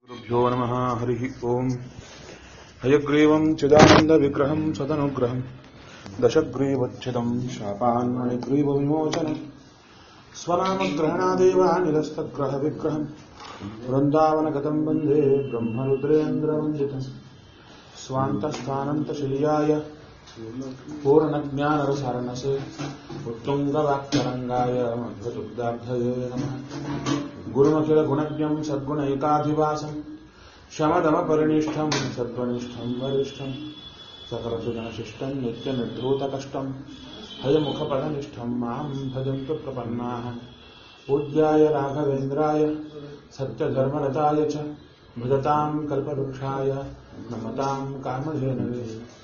गुरुभ्यो नमः हरिः ओम् हयग्रीवम् चिदानन्दविग्रहम् सदनुग्रहम् दशग्रीवच्छिदम् शापान्मणिग्रीवविमोचनम् स्वनामग्रहणादेव निरस्तग्रहविग्रहम् वृन्दावनगतम् वन्दे ब्रह्मरुद्रेन्द्रवन्दितम् स्वान्तस्थानन्तशय्याय पूर्णज्ञानरसारणसे उत्तुङ्गवाक्तरङ्गाय मध्वदुग्धाब्धये नमः गुरुमखिलगुणज्ञम् सद्गुणैकाधिवासम् शमदमपरिनिष्ठम् सत्त्वनिष्ठम् वरिष्ठम् सकलसुजनशिष्टम् नित्यनिर्धूतकष्टम् हयमुखपदनिष्ठम् माम् भजन्तु प्रपन्नाः पूज्याय राघवेन्द्राय सत्यधर्मरताय च भजताम् कल्पवृक्षाय नमताम् कामधेनवे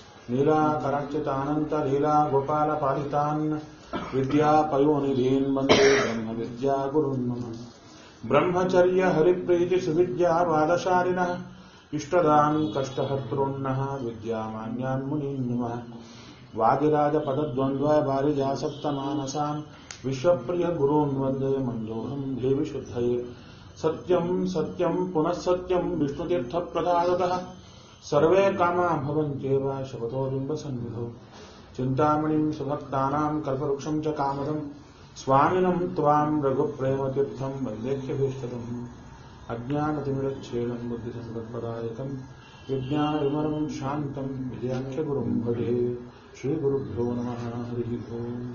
लीलाकराक्षितानन्तलीलागोपालपालितान् विद्यापयोनिधीन् वन्दे ब्रह्मविद्यागुरुन् मम ब्रह्मचर्य हरिप्रीति सुविद्या बालशालिनः इष्टदान् कष्टहर्तॄन्नः विद्यामान्यान् मुनीन् नमः वादिराजपदद्वन्द्व वारिजासप्तमानसान् विश्वप्रिय गुरून् वन्दे मन्दोहम् देवि शुद्धये सत्यम् सत्यम् पुनः सत्यम् विष्णुतीर्थप्रदादतः सर्वे कामा भवन्त्येव शपथो बिम्बसन्निधौ चिन्तामणिम् सुभक्तानाम् कल्पवृक्षम् च कामदम् स्वामिनम् त्वाम् रघुप्रेमतीर्थम् वैलेख्यभीष्टदम् अज्ञानतिमिरच्छेदम् बुद्धिसम्पत्पदायकम् विज्ञानविमलम् शान्तम् विजयाख्यगुरुम् भजे श्रीगुरुभ्यो नमः हरिः ओम्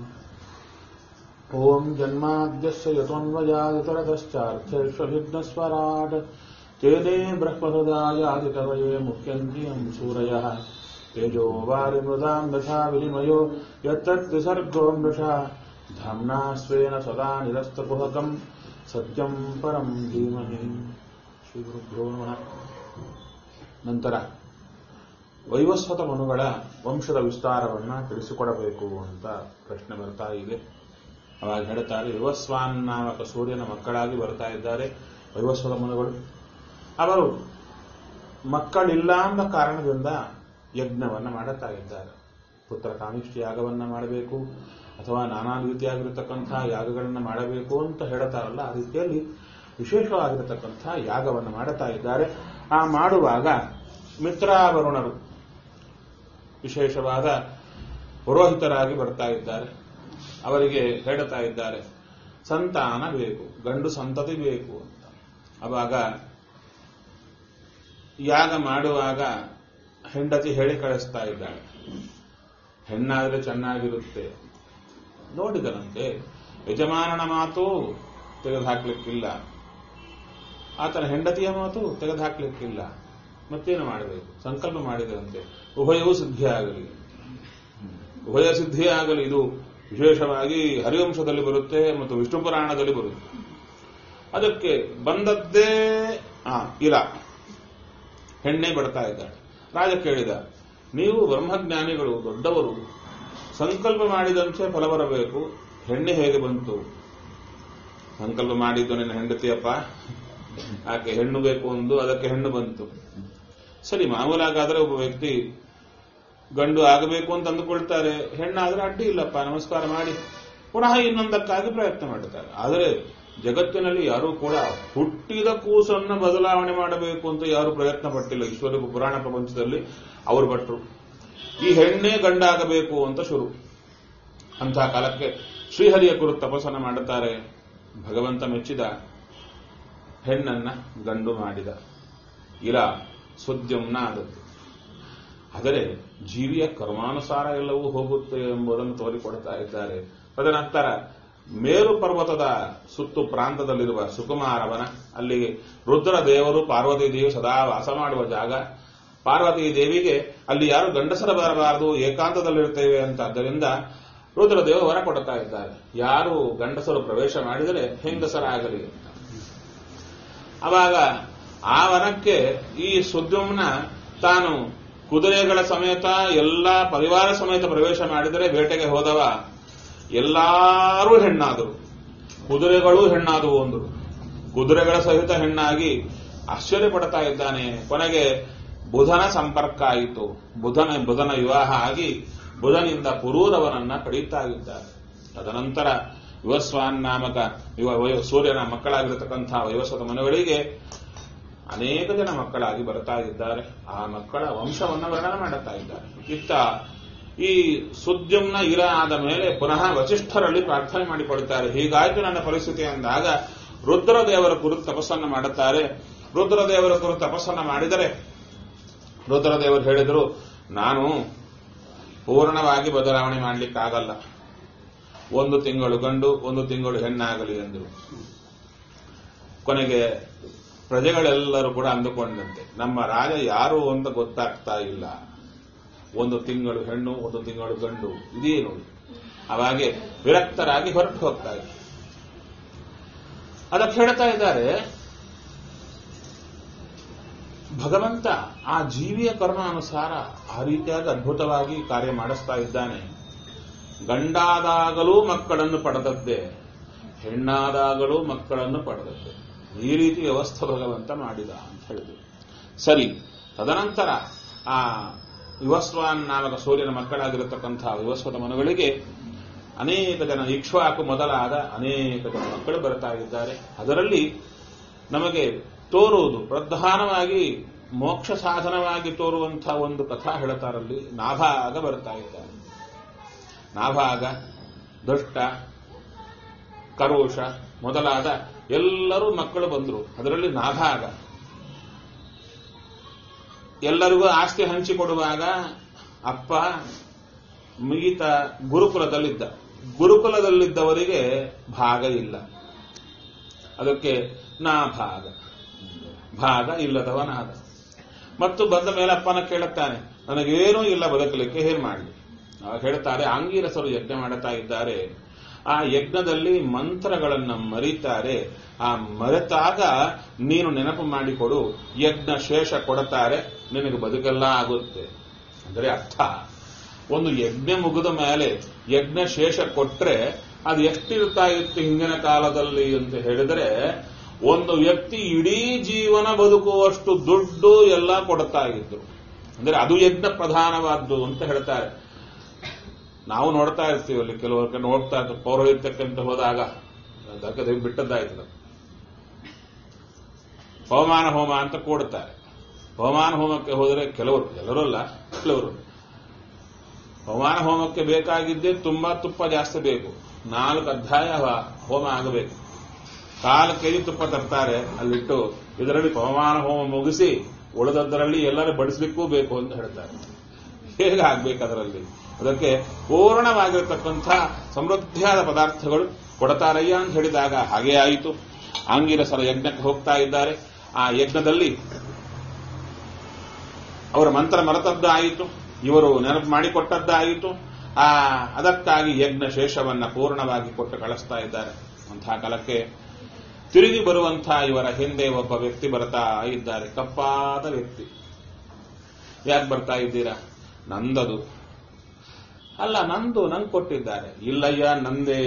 ॐ जन्माद्यस्य यतोऽन्वयादितरतश्चार्थेष्वभिघ्नस्वराट् तेने ब्रह्महृदायादिकवये मुख्यन्त्रियम् सूरयः तेजो वारिमृदाम् यथा विनिमयो यत्तत्विसर्गो मृषा धाम्ना स्वेन सदा निरस्तकुहकम् ಸತ್ಯಂ ಪರಂ ಧೀಮಹಿ ಶ್ರೀ ಗುರುಭ್ಯೋ ನಮಃ ನಂತರ ವೈವಸ್ವತ ಮನುಗಳ ವಂಶದ ವಿಸ್ತಾರವನ್ನ ತಿಳಿಸಿಕೊಡಬೇಕು ಅಂತ ಪ್ರಶ್ನೆ ಬರ್ತಾ ಇದೆ ಅವಾಗ ಹೇಳ್ತಾರೆ ವಿವಸ್ವಾನ್ ನಾಮಕ ಸೂರ್ಯನ ಮಕ್ಕಳಾಗಿ ಬರ್ತಾ ಇದ್ದಾರೆ ವೈವಸ್ವತ ಮನುಗಳು ಅವರು ಮಕ್ಕಳಿಲ್ಲ ಎಂಬ ಕಾರಣದಿಂದ ಯಜ್ಞವನ್ನ ಮಾಡುತ್ತಾ ಇದ್ದಾರೆ ಪುತ್ರ ಕಾಮಿಷ್ಟಿ ಯಾಗವನ್ನ ಮಾಡಬೇಕು ಅಥವಾ ನಾನಾ ರೀತಿಯಾಗಿರತಕ್ಕಂಥ ಯಾಗಗಳನ್ನು ಮಾಡಬೇಕು ಅಂತ ಹೇಳ್ತಾರಲ್ಲ ಆ ರೀತಿಯಲ್ಲಿ ವಿಶೇಷವಾಗಿರತಕ್ಕಂಥ ಯಾಗವನ್ನು ಮಾಡುತ್ತಾ ಇದ್ದಾರೆ ಆ ಮಾಡುವಾಗ ಮಿತ್ರಾವರುಣರು ವಿಶೇಷವಾದ ಪುರೋಹಿತರಾಗಿ ಬರ್ತಾ ಇದ್ದಾರೆ ಅವರಿಗೆ ಹೇಳುತ್ತಾ ಇದ್ದಾರೆ ಸಂತಾನ ಬೇಕು ಗಂಡು ಸಂತತಿ ಬೇಕು ಅಂತ ಅವಾಗ ಯಾಗ ಮಾಡುವಾಗ ಹೆಂಡತಿ ಹೇಳಿ ಕಳಿಸ್ತಾ ಇದ್ದಾಳೆ ಹೆಣ್ಣಾದರೆ ಚೆನ್ನಾಗಿರುತ್ತೆ ನೋಡಿದನಂತೆ ಯಜಮಾನನ ಮಾತು ತೆಗೆದುಹಾಕ್ಲಿಕ್ಕಿಲ್ಲ ಆತನ ಹೆಂಡತಿಯ ಮಾತು ತೆಗೆದುಹಾಕ್ಲಿಕ್ಕಿಲ್ಲ ಮತ್ತೇನು ಮಾಡಬೇಕು ಸಂಕಲ್ಪ ಮಾಡಿದರಂತೆ ಉಭಯವೂ ಸಿದ್ಧಿಯಾಗಲಿ ಉಭಯ ಸಿದ್ಧಿಯಾಗಲಿ ಇದು ವಿಶೇಷವಾಗಿ ಹರಿವಂಶದಲ್ಲಿ ಬರುತ್ತೆ ಮತ್ತು ವಿಷ್ಣು ಪುರಾಣದಲ್ಲಿ ಬರುತ್ತೆ ಅದಕ್ಕೆ ಬಂದದ್ದೇ ಆ ಇಲ್ಲ ಹೆಣ್ಣೆ ಬರ್ತಾ ಇದ್ದಾಳೆ ರಾಜ ಕೇಳಿದ ನೀವು ಬ್ರಹ್ಮಜ್ಞಾನಿಗಳು ದೊಡ್ಡವರು ಸಂಕಲ್ಪ ಮಾಡಿದಂತೆ ಫಲ ಬರಬೇಕು ಹೆಣ್ಣೆ ಹೇಗೆ ಬಂತು ಸಂಕಲ್ಪ ಮಾಡಿದ್ದು ನಿನ್ನ ಹೆಂಡತಿಯಪ್ಪ ಆಕೆ ಹೆಣ್ಣು ಬೇಕು ಒಂದು ಅದಕ್ಕೆ ಹೆಣ್ಣು ಬಂತು ಸರಿ ಮಾಮೂಲಾಗಾದ್ರೆ ಒಬ್ಬ ವ್ಯಕ್ತಿ ಗಂಡು ಆಗಬೇಕು ಅಂತ ಅಂದುಕೊಳ್ತಾರೆ ಹೆಣ್ಣಾದ್ರೆ ಅಡ್ಡಿ ಇಲ್ಲಪ್ಪ ನಮಸ್ಕಾರ ಮಾಡಿ ಪುನಃ ಇನ್ನೊಂದಕ್ಕಾಗಿ ಪ್ರಯತ್ನ ಮಾಡುತ್ತಾರೆ ಆದರೆ ಜಗತ್ತಿನಲ್ಲಿ ಯಾರೂ ಕೂಡ ಹುಟ್ಟಿದ ಕೂಸನ್ನು ಬದಲಾವಣೆ ಮಾಡಬೇಕು ಅಂತ ಯಾರು ಪ್ರಯತ್ನ ಪಟ್ಟಿಲ್ಲ ಈಶ್ವರ ಪುರಾಣ ಪ್ರಪಂಚದಲ್ಲಿ ಅವರು ಭಟ್ರು ಈ ಹೆಣ್ಣೇ ಗಂಡಾಗಬೇಕು ಅಂತ ಶುರು ಅಂತ ಕಾಲಕ್ಕೆ ಶ್ರೀಹರಿಯ ಕುರು ತಪಸ್ಸನ್ನ ಮಾಡುತ್ತಾರೆ ಭಗವಂತ ಮೆಚ್ಚಿದ ಹೆಣ್ಣನ್ನ ಗಂಡು ಮಾಡಿದ ಇರ ಸುದ್ಯಂನ ಆದದ್ದು ಆದರೆ ಜೀವಿಯ ಕರ್ಮಾನುಸಾರ ಎಲ್ಲವೂ ಹೋಗುತ್ತೆ ಎಂಬುದನ್ನು ತೋರಿಕೊಡ್ತಾ ಇದ್ದಾರೆ ತದನಂತರ ಮೇರು ಪರ್ವತದ ಸುತ್ತು ಪ್ರಾಂತದಲ್ಲಿರುವ ಸುಕುಮಾರವನ ಅಲ್ಲಿ ರುದ್ರ ದೇವರು ಪಾರ್ವತಿ ದೇವಿ ಸದಾ ವಾಸ ಮಾಡುವ ಜಾಗ ಪಾರ್ವತಿ ದೇವಿಗೆ ಅಲ್ಲಿ ಯಾರು ಗಂಡಸರ ಬರಬಾರದು ಏಕಾಂತದಲ್ಲಿರ್ತೇವೆ ಅಂತ ಆದ್ದರಿಂದ ರುದ್ರದೇವ ವರ ಕೊಡುತ್ತಾ ಇದ್ದಾರೆ ಯಾರು ಗಂಡಸರು ಪ್ರವೇಶ ಮಾಡಿದರೆ ಹೆಂಗಸರಾಗಲಿ ಅಂತ ಅವಾಗ ಆ ವನಕ್ಕೆ ಈ ಸುದ್ಯಮ್ನ ತಾನು ಕುದುರೆಗಳ ಸಮೇತ ಎಲ್ಲ ಪರಿವಾರ ಸಮೇತ ಪ್ರವೇಶ ಮಾಡಿದರೆ ಬೇಟೆಗೆ ಹೋದವ ಎಲ್ಲರೂ ಹೆಣ್ಣಾದರು ಕುದುರೆಗಳು ಹೆಣ್ಣಾದವು ಅಂದರು ಕುದುರೆಗಳ ಸಹಿತ ಹೆಣ್ಣಾಗಿ ಆಶ್ಚರ್ಯ ಪಡ್ತಾ ಇದ್ದಾನೆ ಕೊನೆಗೆ ಬುಧನ ಸಂಪರ್ಕ ಆಯಿತು ಬುಧನ ಬುಧನ ವಿವಾಹ ಆಗಿ ಬುಧನಿಂದ ಪುರೂರವನನ್ನ ಪಡೀತಾ ಇದ್ದಾರೆ ತದನಂತರ ಯುವಸ್ವಾನ್ ನಾಮಕ ಯುವ ವಯ- ಸೂರ್ಯನ ಮಕ್ಕಳಾಗಿರತಕ್ಕಂಥ ವಯೋಸತ ಮನೆಗಳಿಗೆ ಅನೇಕ ಜನ ಮಕ್ಕಳಾಗಿ ಬರ್ತಾ ಇದ್ದಾರೆ ಆ ಮಕ್ಕಳ ವಂಶವನ್ನು ವರ್ಣನೆ ಮಾಡುತ್ತಾ ಇದ್ದಾರೆ ಇತ್ತ ಈ ಸುದ್ಯುಮ್ನ ಇರ ಆದ ಮೇಲೆ ಪುನಃ ವಸಿಷ್ಠರಲ್ಲಿ ಪ್ರಾರ್ಥನೆ ಮಾಡಿಕೊಳ್ತಾರೆ ಹೀಗಾಯ್ತು ನನ್ನ ಪರಿಸ್ಥಿತಿ ಅಂದಾಗ ರುದ್ರದೇವರ ಕುರಿತು ತಪಸ್ಸನ್ನು ಮಾಡುತ್ತಾರೆ ರುದ್ರದೇವರ ಕುರಿತು ತಪಸ್ಸನ್ನು ಮಾಡಿದರೆ ರುದ್ರದೇವರು ಹೇಳಿದರು ನಾನು ಪೂರ್ಣವಾಗಿ ಬದಲಾವಣೆ ಮಾಡಲಿಕ್ಕಾಗಲ್ಲ ಒಂದು ತಿಂಗಳು ಗಂಡು ಒಂದು ತಿಂಗಳು ಹೆಣ್ಣಾಗಲಿ ಎಂದರು ಕೊನೆಗೆ ಪ್ರಜೆಗಳೆಲ್ಲರೂ ಕೂಡ ಅಂದುಕೊಂಡಂತೆ ನಮ್ಮ ರಾಜ ಯಾರು ಅಂತ ಗೊತ್ತಾಗ್ತಾ ಇಲ್ಲ ಒಂದು ತಿಂಗಳು ಹೆಣ್ಣು ಒಂದು ತಿಂಗಳು ಗಂಡು ಇದೇನು ಅವಾಗೆ ವಿರಕ್ತರಾಗಿ ಹೊರಟು ಹೋಗ್ತಾ ಇದ್ದಾರೆ ಅದಕ್ಕೆ ಹೇಳ್ತಾ ಇದ್ದಾರೆ ಭಗವಂತ ಆ ಜೀವಿಯ ಕರ್ಮಾನುಸಾರ ಆ ರೀತಿಯಾಗಿ ಅದ್ಭುತವಾಗಿ ಕಾರ್ಯ ಮಾಡಿಸ್ತಾ ಇದ್ದಾನೆ ಗಂಡಾದಾಗಲೂ ಮಕ್ಕಳನ್ನು ಪಡೆದದ್ದೇ ಹೆಣ್ಣಾದಾಗಲೂ ಮಕ್ಕಳನ್ನು ಪಡೆದದ್ದೇ ಈ ರೀತಿ ವ್ಯವಸ್ಥೆ ಭಗವಂತ ಮಾಡಿದ ಅಂತ ಹೇಳಿದ್ರು ಸರಿ ತದನಂತರ ಆ ವಿವಸ್ವಾನ್ ನಾಮಕ ಸೂರ್ಯನ ಮಕ್ಕಳಾಗಿರತಕ್ಕಂತಹ ವಿವಸ್ವತ ಮನುಗಳಿಗೆ ಅನೇಕ ಜನ ಇಕ್ಷ್ವಾಕು ಮೊದಲಾದ ಅನೇಕ ಜನ ಮಕ್ಕಳು ಬರ್ತಾ ಇದ್ದಾರೆ ಅದರಲ್ಲಿ ನಮಗೆ ತೋರುವುದು ಪ್ರಧಾನವಾಗಿ ಮೋಕ್ಷ ಸಾಧನವಾಗಿ ತೋರುವಂತಹ ಒಂದು ಕಥಾ ಹೇಳ್ತಾರಲ್ಲಿ ನಾಭಾಗ ಬರ್ತಾ ಇದ್ದಾರೆ ನಾಭಾಗ ದುಷ್ಟ ಕರೋಷ ಮೊದಲಾದ ಎಲ್ಲರೂ ಮಕ್ಕಳು ಬಂದರು ಅದರಲ್ಲಿ ನಾಭಾಗ ಎಲ್ಲರಿಗೂ ಆಸ್ತಿ ಹಂಚಿಕೊಡುವಾಗ ಅಪ್ಪ ಮಿಗಿತ ಗುರುಕುಲದಲ್ಲಿದ್ದ ಗುರುಕುಲದಲ್ಲಿದ್ದವರಿಗೆ ಭಾಗ ಇಲ್ಲ ಅದಕ್ಕೆ ನಾ ಭಾಗ ಭಾಗ ಇಲ್ಲದವನಾದ ಮತ್ತು ಬಂದ ಮೇಲೆ ಅಪ್ಪನ ಕೇಳುತ್ತಾನೆ ನನಗೇನೂ ಇಲ್ಲ ಬದುಕಲಿಕ್ಕೆ ಏನ್ ಮಾಡಲಿ ಹೇಳ್ತಾರೆ ಆಂಗೀರಸರು ಯಜ್ಞ ಮಾಡುತ್ತಾ ಇದ್ದಾರೆ ಆ ಯಜ್ಞದಲ್ಲಿ ಮಂತ್ರಗಳನ್ನು ಮರೀತಾರೆ ಆ ಮರೆತಾಗ ನೀನು ನೆನಪು ಮಾಡಿಕೊಡು ಯಜ್ಞ ಶೇಷ ಕೊಡುತ್ತಾರೆ ನಿನಗೆ ಬದುಕೆಲ್ಲ ಆಗುತ್ತೆ ಅಂದರೆ ಅರ್ಥ ಒಂದು ಯಜ್ಞ ಮುಗಿದ ಮೇಲೆ ಯಜ್ಞ ಶೇಷ ಕೊಟ್ರೆ ಅದು ಎಷ್ಟಿರ್ತಾ ಇತ್ತು ಹಿಂದಿನ ಕಾಲದಲ್ಲಿ ಅಂತ ಹೇಳಿದರೆ ಒಂದು ವ್ಯಕ್ತಿ ಇಡೀ ಜೀವನ ಬದುಕುವಷ್ಟು ದುಡ್ಡು ಎಲ್ಲ ಕೊಡುತ್ತಾ ಇದ್ರು ಅಂದ್ರೆ ಅದು ಯಜ್ಞ ಪ್ರಧಾನವಾದ್ದು ಅಂತ ಹೇಳ್ತಾರೆ ನಾವು ನೋಡ್ತಾ ಇರ್ತೀವಿ ಅಲ್ಲಿ ಕೆಲವರು ನೋಡ್ತಾ ಇರ್ತೀವಿ ಪೌರೋಹಿತ್ಯಕ್ಕಂತ ಹೋದಾಗ ದಕ್ಕದ ಬಿಟ್ಟದ್ದಾಯ್ತು ಪವಮಾನ ಹೋಮ ಅಂತ ಕೂಡುತ್ತಾರೆ ಪವಮಾನ ಹೋಮಕ್ಕೆ ಹೋದರೆ ಕೆಲವರು ಎಲ್ಲರೂ ಅಲ್ಲ ಕೆಲವರು ಪವಮಾನ ಹೋಮಕ್ಕೆ ಬೇಕಾಗಿದ್ದೇ ತುಂಬಾ ತುಪ್ಪ ಜಾಸ್ತಿ ಬೇಕು ನಾಲ್ಕು ಅಧ್ಯಾಯ ಹೋಮ ಆಗಬೇಕು ಕಾಲು ಕೆಜಿ ತುಪ್ಪ ತರ್ತಾರೆ ಅಲ್ಲಿಟ್ಟು ಇದರಲ್ಲಿ ಪವಮಾನ ಹೋಮ ಮುಗಿಸಿ ಉಳಿದದ್ದರಲ್ಲಿ ಎಲ್ಲರೂ ಬಡಿಸ್ಲಿಕ್ಕೂ ಬೇಕು ಅಂತ ಹೇಳ್ತಾರೆ ಹೇಗೆ ಆಗ್ಬೇಕು ಅದರಲ್ಲಿ ಅದಕ್ಕೆ ಪೂರ್ಣವಾಗಿರತಕ್ಕಂಥ ಸಮೃದ್ಧಿಯಾದ ಪದಾರ್ಥಗಳು ಕೊಡತಾರಯ್ಯ ಅಂತ ಹೇಳಿದಾಗ ಹಾಗೇ ಆಯಿತು ಆಂಗಿರಸರ ಯಜ್ಞಕ್ಕೆ ಹೋಗ್ತಾ ಇದ್ದಾರೆ ಆ ಯಜ್ಞದಲ್ಲಿ ಅವರ ಮಂತ್ರ ಮರೆತದ್ದಾಯಿತು ಇವರು ನೆನಪು ಮಾಡಿಕೊಟ್ಟದ್ದಾಯಿತು ಆ ಅದಕ್ಕಾಗಿ ಯಜ್ಞ ಶೇಷವನ್ನ ಪೂರ್ಣವಾಗಿ ಕೊಟ್ಟು ಕಳಿಸ್ತಾ ಇದ್ದಾರೆ ಅಂತಹ ಕಾಲಕ್ಕೆ ತಿರುಗಿ ಬರುವಂತಹ ಇವರ ಹಿಂದೆ ಒಬ್ಬ ವ್ಯಕ್ತಿ ಬರ್ತಾ ಇದ್ದಾರೆ ಕಪ್ಪಾದ ವ್ಯಕ್ತಿ ಯಾಕೆ ಬರ್ತಾ ಇದ್ದೀರಾ ನಂದದು ಅಲ್ಲ ನಂದು ನಂಗೆ ಕೊಟ್ಟಿದ್ದಾರೆ ಇಲ್ಲಯ್ಯ ನಂದೇ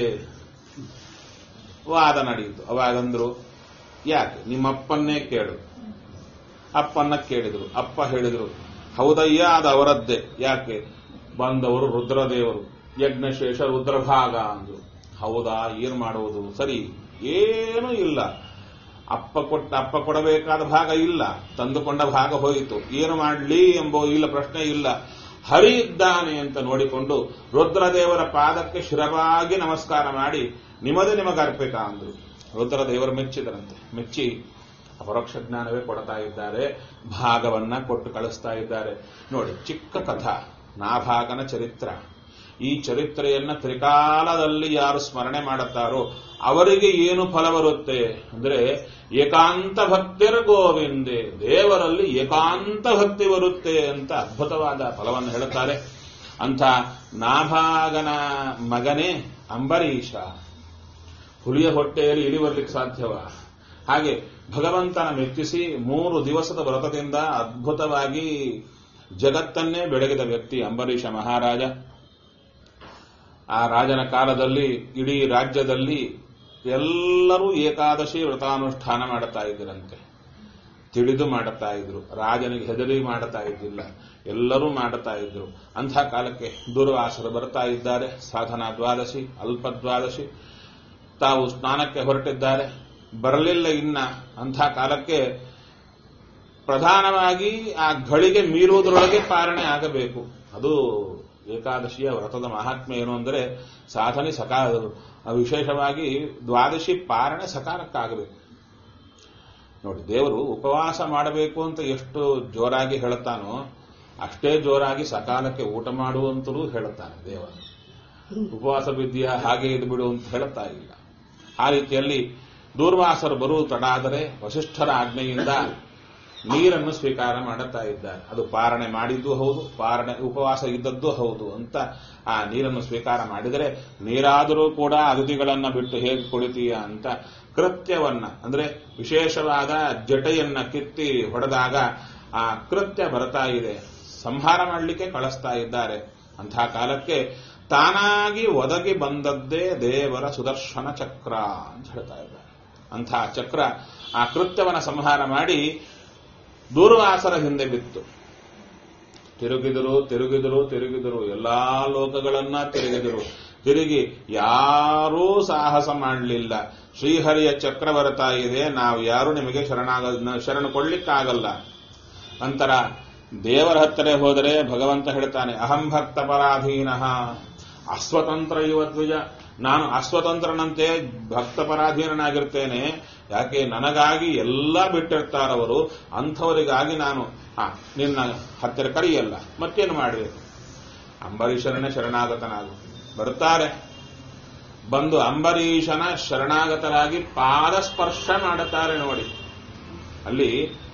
ವಾದ ನಡೆಯಿತು ಅವಾಗಂದ್ರು ಯಾಕೆ ನಿಮ್ಮಪ್ಪನ್ನೇ ಕೇಳು ಅಪ್ಪನ್ನ ಕೇಳಿದ್ರು ಅಪ್ಪ ಹೇಳಿದ್ರು ಹೌದಯ್ಯ ಅದು ಅವರದ್ದೇ ಯಾಕೆ ಬಂದವರು ರುದ್ರದೇವರು ಯಜ್ಞಶೇಷ ರುದ್ರಭಾಗ ಅಂದ್ರು ಹೌದಾ ಏನ್ ಮಾಡುವುದು ಸರಿ ಏನೂ ಇಲ್ಲ ಅಪ್ಪ ಕೊಟ್ಟ ಅಪ್ಪ ಕೊಡಬೇಕಾದ ಭಾಗ ಇಲ್ಲ ತಂದುಕೊಂಡ ಭಾಗ ಹೋಯಿತು ಏನು ಮಾಡಲಿ ಎಂಬ ಇಲ್ಲ ಪ್ರಶ್ನೆ ಇಲ್ಲ ಹರಿ ಇದ್ದಾನೆ ಅಂತ ನೋಡಿಕೊಂಡು ರುದ್ರದೇವರ ಪಾದಕ್ಕೆ ಶಿರವಾಗಿ ನಮಸ್ಕಾರ ಮಾಡಿ ನಿಮ್ಮದೇ ನಿಮಗೆ ಅರ್ಪಿತ ಅಂದ್ರು ರುದ್ರದೇವರು ಮೆಚ್ಚಿದರಂತೆ ಮೆಚ್ಚಿ ಅಪರೋಕ್ಷ ಜ್ಞಾನವೇ ಕೊಡ್ತಾ ಇದ್ದಾರೆ ಭಾಗವನ್ನ ಕೊಟ್ಟು ಕಳಿಸ್ತಾ ಇದ್ದಾರೆ ನೋಡಿ ಚಿಕ್ಕ ಕಥಾ ನಾಭಾಗನ ಚರಿತ್ರ ಈ ಚರಿತ್ರೆಯನ್ನ ತ್ರಿಕಾಲದಲ್ಲಿ ಯಾರು ಸ್ಮರಣೆ ಮಾಡುತ್ತಾರೋ ಅವರಿಗೆ ಏನು ಫಲ ಬರುತ್ತೆ ಅಂದ್ರೆ ಏಕಾಂತ ಭಕ್ತಿರ್ ಗೋವಿಂದೆ ದೇವರಲ್ಲಿ ಏಕಾಂತ ಭಕ್ತಿ ಬರುತ್ತೆ ಅಂತ ಅದ್ಭುತವಾದ ಫಲವನ್ನು ಹೇಳುತ್ತಾರೆ ಅಂಥ ನಾಭಾಗನ ಮಗನೇ ಅಂಬರೀಷ ಹುಲಿಯ ಹೊಟ್ಟೆಯಲ್ಲಿ ಇಳಿ ಬರ್ಲಿಕ್ಕೆ ಸಾಧ್ಯವ ಹಾಗೆ ಭಗವಂತನ ಮೆಚ್ಚಿಸಿ ಮೂರು ದಿವಸದ ವ್ರತದಿಂದ ಅದ್ಭುತವಾಗಿ ಜಗತ್ತನ್ನೇ ಬೆಳಗಿದ ವ್ಯಕ್ತಿ ಅಂಬರೀಷ ಮಹಾರಾಜ ಆ ರಾಜನ ಕಾಲದಲ್ಲಿ ಇಡೀ ರಾಜ್ಯದಲ್ಲಿ ಎಲ್ಲರೂ ಏಕಾದಶಿ ವ್ರತಾನುಷ್ಠಾನ ಮಾಡುತ್ತಾ ಇದ್ದರಂತೆ ತಿಳಿದು ಮಾಡುತ್ತಾ ಇದ್ರು ರಾಜನಿಗೆ ಹೆದರಿ ಮಾಡುತ್ತಾ ಇದ್ದಿಲ್ಲ ಎಲ್ಲರೂ ಮಾಡುತ್ತಾ ಇದ್ರು ಅಂಥ ಕಾಲಕ್ಕೆ ದುರ್ವಾಸರು ಬರ್ತಾ ಇದ್ದಾರೆ ಸಾಧನಾ ದ್ವಾದಶಿ ಅಲ್ಪ ದ್ವಾದಶಿ ತಾವು ಸ್ನಾನಕ್ಕೆ ಹೊರಟಿದ್ದಾರೆ ಬರಲಿಲ್ಲ ಇನ್ನ ಅಂಥ ಕಾಲಕ್ಕೆ ಪ್ರಧಾನವಾಗಿ ಆ ಘಳಿಗೆ ಮೀರುವುದರೊಳಗೆ ಪಾರಣೆ ಆಗಬೇಕು ಅದು ಏಕಾದಶಿಯ ವ್ರತದ ಮಹಾತ್ಮೆ ಏನು ಅಂದರೆ ಸಾಧನೆ ಸಕಾಲ ವಿಶೇಷವಾಗಿ ದ್ವಾದಶಿ ಪಾರಣೆ ಸಕಾಲಕ್ಕಾಗಬೇಕು ನೋಡಿ ದೇವರು ಉಪವಾಸ ಮಾಡಬೇಕು ಅಂತ ಎಷ್ಟು ಜೋರಾಗಿ ಹೇಳುತ್ತಾನೋ ಅಷ್ಟೇ ಜೋರಾಗಿ ಸಕಾಲಕ್ಕೆ ಊಟ ಮಾಡುವಂತಲೂ ಹೇಳುತ್ತಾನೆ ದೇವ ಉಪವಾಸ ಬಿದ್ದಿಯ ಹಾಗೆ ಇದು ಬಿಡು ಅಂತ ಹೇಳುತ್ತಾ ಇಲ್ಲ ಆ ರೀತಿಯಲ್ಲಿ ದೂರ್ವಾಸರು ಬರುವುದು ತಡ ಆದರೆ ವಸಿಷ್ಠರ ಆಜ್ಞೆಯಿಂದ ನೀರನ್ನು ಸ್ವೀಕಾರ ಮಾಡುತ್ತಾ ಇದ್ದಾರೆ ಅದು ಪಾರಣೆ ಮಾಡಿದ್ದು ಹೌದು ಪಾರಣೆ ಉಪವಾಸ ಇದ್ದದ್ದು ಹೌದು ಅಂತ ಆ ನೀರನ್ನು ಸ್ವೀಕಾರ ಮಾಡಿದರೆ ನೀರಾದರೂ ಕೂಡ ಅತಿಥಿಗಳನ್ನ ಬಿಟ್ಟು ಹೇಗೆ ಕುಳಿತೀಯ ಅಂತ ಕೃತ್ಯವನ್ನ ಅಂದ್ರೆ ವಿಶೇಷವಾದ ಜಟೆಯನ್ನ ಕಿತ್ತಿ ಹೊಡೆದಾಗ ಆ ಕೃತ್ಯ ಬರ್ತಾ ಇದೆ ಸಂಹಾರ ಮಾಡಲಿಕ್ಕೆ ಕಳಿಸ್ತಾ ಇದ್ದಾರೆ ಅಂತಹ ಕಾಲಕ್ಕೆ ತಾನಾಗಿ ಒದಗಿ ಬಂದದ್ದೇ ದೇವರ ಸುದರ್ಶನ ಚಕ್ರ ಅಂತ ಹೇಳ್ತಾ ಇದ್ದಾರೆ ಅಂತಹ ಚಕ್ರ ಆ ಕೃತ್ಯವನ್ನ ಸಂಹಾರ ಮಾಡಿ ದೂರ್ವಾಸರ ಹಿಂದೆ ಬಿತ್ತು ತಿರುಗಿದರು ತಿರುಗಿದರು ತಿರುಗಿದರು ಎಲ್ಲಾ ಲೋಕಗಳನ್ನ ತಿರುಗಿದರು ತಿರುಗಿ ಯಾರೂ ಸಾಹಸ ಮಾಡಲಿಲ್ಲ ಶ್ರೀಹರಿಯ ಚಕ್ರ ಬರ್ತಾ ಇದೆ ನಾವು ಯಾರು ನಿಮಗೆ ಶರಣಾಗ ಶರಣ ಕೊಡ್ಲಿಕ್ಕಾಗಲ್ಲ ನಂತರ ದೇವರ ಹತ್ತಿರ ಹೋದರೆ ಭಗವಂತ ಹೇಳ್ತಾನೆ ಅಹಂ ಭಕ್ತ ಪರಾಧೀನ ಅಸ್ವತಂತ್ರ ಯುವ ದ್ವಿಜ ನಾನು ಅಸ್ವತಂತ್ರನಂತೆ ಭಕ್ತ ಪರಾಧೀನನಾಗಿರ್ತೇನೆ ಯಾಕೆ ನನಗಾಗಿ ಎಲ್ಲ ಬಿಟ್ಟಿರ್ತಾರವರು ಅಂಥವರಿಗಾಗಿ ನಾನು ಹಾ ನಿನ್ನ ಹತ್ತಿರ ಕರೆಯಲ್ಲ ಮತ್ತೇನು ಮಾಡಬೇಕು ಅಂಬರೀಷರನ್ನೇ ಶರಣಾಗತನಾಗು ಬರ್ತಾರೆ ಬಂದು ಅಂಬರೀಷನ ಶರಣಾಗತರಾಗಿ ಪಾದ ಸ್ಪರ್ಶ ಮಾಡುತ್ತಾರೆ ನೋಡಿ ಅಲ್ಲಿ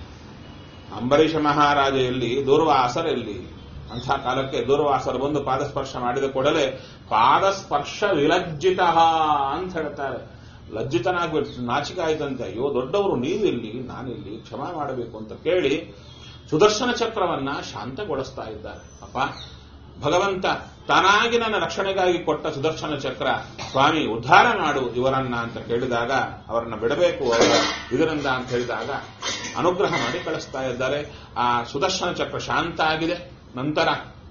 ಅಂಬರೀಷ ಮಹಾರಾಜ ಎಲ್ಲಿ ದೂರ್ವಾಸರ ಎಲ್ಲಿ ಅಂಥ ಕಾಲಕ್ಕೆ ದೂರ್ವಾಸರು ಬಂದು ಪಾದಸ್ಪರ್ಶ ಮಾಡಿದ ಕೂಡಲೇ ಪಾದಸ್ಪರ್ಶ ವಿಲಜ್ಜಿತ ಅಂತ ಹೇಳ್ತಾರೆ ಲಜ್ಜಿತನಾಗ್ಬಿಟ್ಟು ನಾಚಿಕೆ ಆಯ್ತಂತೆ ಅಯ್ಯೋ ದೊಡ್ಡವರು ನೀವಿಲ್ಲಿ ನಾನಿಲ್ಲಿ ಕ್ಷಮ ಮಾಡಬೇಕು ಅಂತ ಕೇಳಿ ಸುದರ್ಶನ ಚಕ್ರವನ್ನ ಶಾಂತಗೊಳಿಸ್ತಾ ಇದ್ದಾರೆ ಅಪ್ಪ ಭಗವಂತ ತಾನಾಗಿ ನನ್ನ ರಕ್ಷಣೆಗಾಗಿ ಕೊಟ್ಟ ಸುದರ್ಶನ ಚಕ್ರ ಸ್ವಾಮಿ ಉದ್ಧಾರ ಮಾಡು ಇವರನ್ನ ಅಂತ ಕೇಳಿದಾಗ ಅವರನ್ನ ಬಿಡಬೇಕು ಅವರ ಇದರಿಂದ ಅಂತ ಹೇಳಿದಾಗ ಅನುಗ್ರಹ ಮಾಡಿ ಕಳಿಸ್ತಾ ಇದ್ದಾರೆ ಆ ಸುದರ್ಶನ ಚಕ್ರ ಶಾಂತ ಆಗಿದೆ ನಂತರ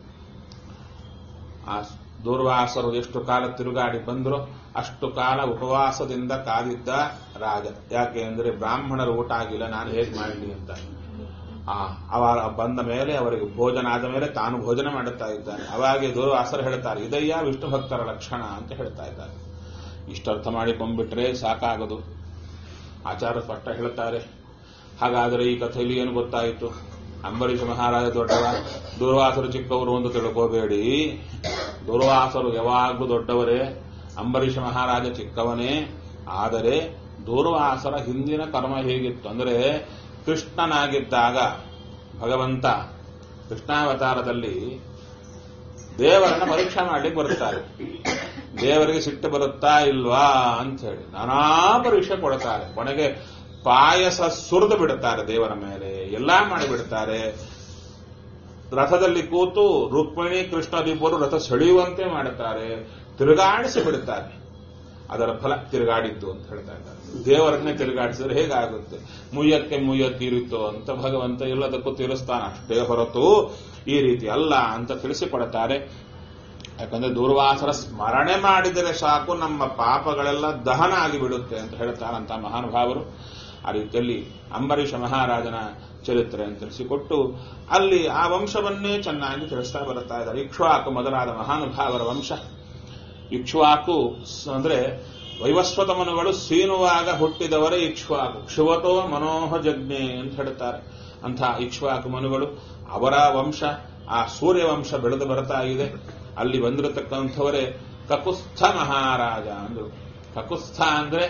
ಆ ದೂರ್ವಾಸರು ಎಷ್ಟು ಕಾಲ ತಿರುಗಾಡಿ ಬಂದ್ರು ಅಷ್ಟು ಕಾಲ ಉಪವಾಸದಿಂದ ಕಾದಿದ್ದ ರಾಜ ಯಾಕೆ ಅಂದ್ರೆ ಬ್ರಾಹ್ಮಣರು ಊಟ ಆಗಿಲ್ಲ ನಾನು ಹೇಗೆ ಮಾಡಲಿ ಅಂತ ಆ ಅವರ ಬಂದ ಮೇಲೆ ಅವರಿಗೆ ಭೋಜನ ಆದ ಮೇಲೆ ತಾನು ಭೋಜನ ಮಾಡುತ್ತಾ ಇದ್ದಾನೆ ಅವಾಗೆ ದೂರ್ವಾಸರು ಹೇಳ್ತಾರೆ ಇದಯ್ಯ ವಿಷ್ಣು ಭಕ್ತರ ಲಕ್ಷಣ ಅಂತ ಹೇಳ್ತಾ ಇದ್ದಾರೆ ಇಷ್ಟರ್ಥ ಮಾಡಿಕೊಂಡ್ಬಿಟ್ರೆ ಸಾಕಾಗದು ಆಚಾರ ಸ್ಪಷ್ಟ ಹೇಳ್ತಾರೆ ಹಾಗಾದರೆ ಈ ಕಥೆಯಲ್ಲಿ ಏನು ಗೊತ್ತಾಯಿತು ಅಂಬರೀಷ ಮಹಾರಾಜ ದೊಡ್ಡವ ದುರ್ವಾಸರು ಚಿಕ್ಕವರು ಎಂದು ತಿಳ್ಕೋಬೇಡಿ ದುರ್ವಾಸರು ಯಾವಾಗಲೂ ದೊಡ್ಡವರೇ ಅಂಬರೀಷ ಮಹಾರಾಜ ಚಿಕ್ಕವನೇ ಆದರೆ ದೂರ್ವಾಸರ ಹಿಂದಿನ ಕರ್ಮ ಹೇಗಿತ್ತು ಅಂದರೆ ಕೃಷ್ಣನಾಗಿದ್ದಾಗ ಭಗವಂತ ಕೃಷ್ಣಾವತಾರದಲ್ಲಿ ದೇವರನ್ನ ಪರೀಕ್ಷೆ ಮಾಡ್ಲಿಕ್ಕೆ ಬರುತ್ತಾರೆ ದೇವರಿಗೆ ಸಿಟ್ಟು ಬರುತ್ತಾ ಇಲ್ವಾ ಅಂತ ಹೇಳಿ ನಾನಾ ಪರೀಕ್ಷೆ ಕೊಡ್ತಾರೆ ಕೊನೆಗೆ ಪಾಯಸ ಸುರಿದು ಬಿಡುತ್ತಾರೆ ದೇವರ ಮೇಲೆ ಎಲ್ಲಾ ಮಾಡಿಬಿಡ್ತಾರೆ ರಥದಲ್ಲಿ ಕೂತು ರುಕ್ಮಿಣಿ ಕೃಷ್ಣರಿಬ್ಬರು ರಥ ಸೆಳೆಯುವಂತೆ ಮಾಡುತ್ತಾರೆ ತಿರುಗಾಡಿಸಿ ಬಿಡುತ್ತಾರೆ ಅದರ ಫಲ ತಿರುಗಾಡಿದ್ದು ಅಂತ ಹೇಳ್ತಾ ಇದ್ದಾರೆ ದೇವರನ್ನೇ ತಿರುಗಾಡಿಸಿದ್ರೆ ಹೇಗಾಗುತ್ತೆ ಮುಯ್ಯಕ್ಕೆ ಮುಯ್ಯ ತೀರಿತು ಅಂತ ಭಗವಂತ ಎಲ್ಲದಕ್ಕೂ ತೀರಿಸ್ತಾನೆ ಅಷ್ಟೇ ಹೊರತು ಈ ರೀತಿ ಅಲ್ಲ ಅಂತ ತಿಳಿಸಿಕೊಡುತ್ತಾರೆ ಯಾಕಂದ್ರೆ ದೂರ್ವಾಸರ ಸ್ಮರಣೆ ಮಾಡಿದರೆ ಸಾಕು ನಮ್ಮ ಪಾಪಗಳೆಲ್ಲ ದಹನ ಆಗಿಬಿಡುತ್ತೆ ಅಂತ ಹೇಳ್ತಾರಂತ ಮಹಾನುಭಾವರು ಆ ರೀತಿಯಲ್ಲಿ ಅಂಬರೀಷ ಮಹಾರಾಜನ ಚರಿತ್ರೆ ಅಂತ ತಿಳಿಸಿಕೊಟ್ಟು ಅಲ್ಲಿ ಆ ವಂಶವನ್ನೇ ಚೆನ್ನಾಗಿ ತಿಳಿಸ್ತಾ ಬರುತ್ತಾ ಇದ್ದಾರೆ ಇಕ್ಷ್ವಾಕು ಮೊದಲಾದ ಮಹಾನುಭಾವರ ವಂಶ ಇಕ್ಷ್ವಾಕು ಅಂದ್ರೆ ವೈವಸ್ವತ ಮನುಗಳು ಸೀನುವಾಗ ಹುಟ್ಟಿದವರೇ ಇಕ್ಷ್ವಾಕು ಕ್ಷುವತೋ ಮನೋಹ ಜಜ್ಞೆ ಅಂತ ಹೇಳ್ತಾರೆ ಅಂಥ ಇಕ್ಷ್ವಾಕು ಮನುಗಳು ಅವರ ವಂಶ ಆ ಸೂರ್ಯ ವಂಶ ಬೆಳೆದು ಬರ್ತಾ ಇದೆ ಅಲ್ಲಿ ಬಂದಿರತಕ್ಕಂಥವರೇ ಕಕುಸ್ಥ ಮಹಾರಾಜ ಅಂದ್ರು ಕಕುಸ್ಥ ಅಂದ್ರೆ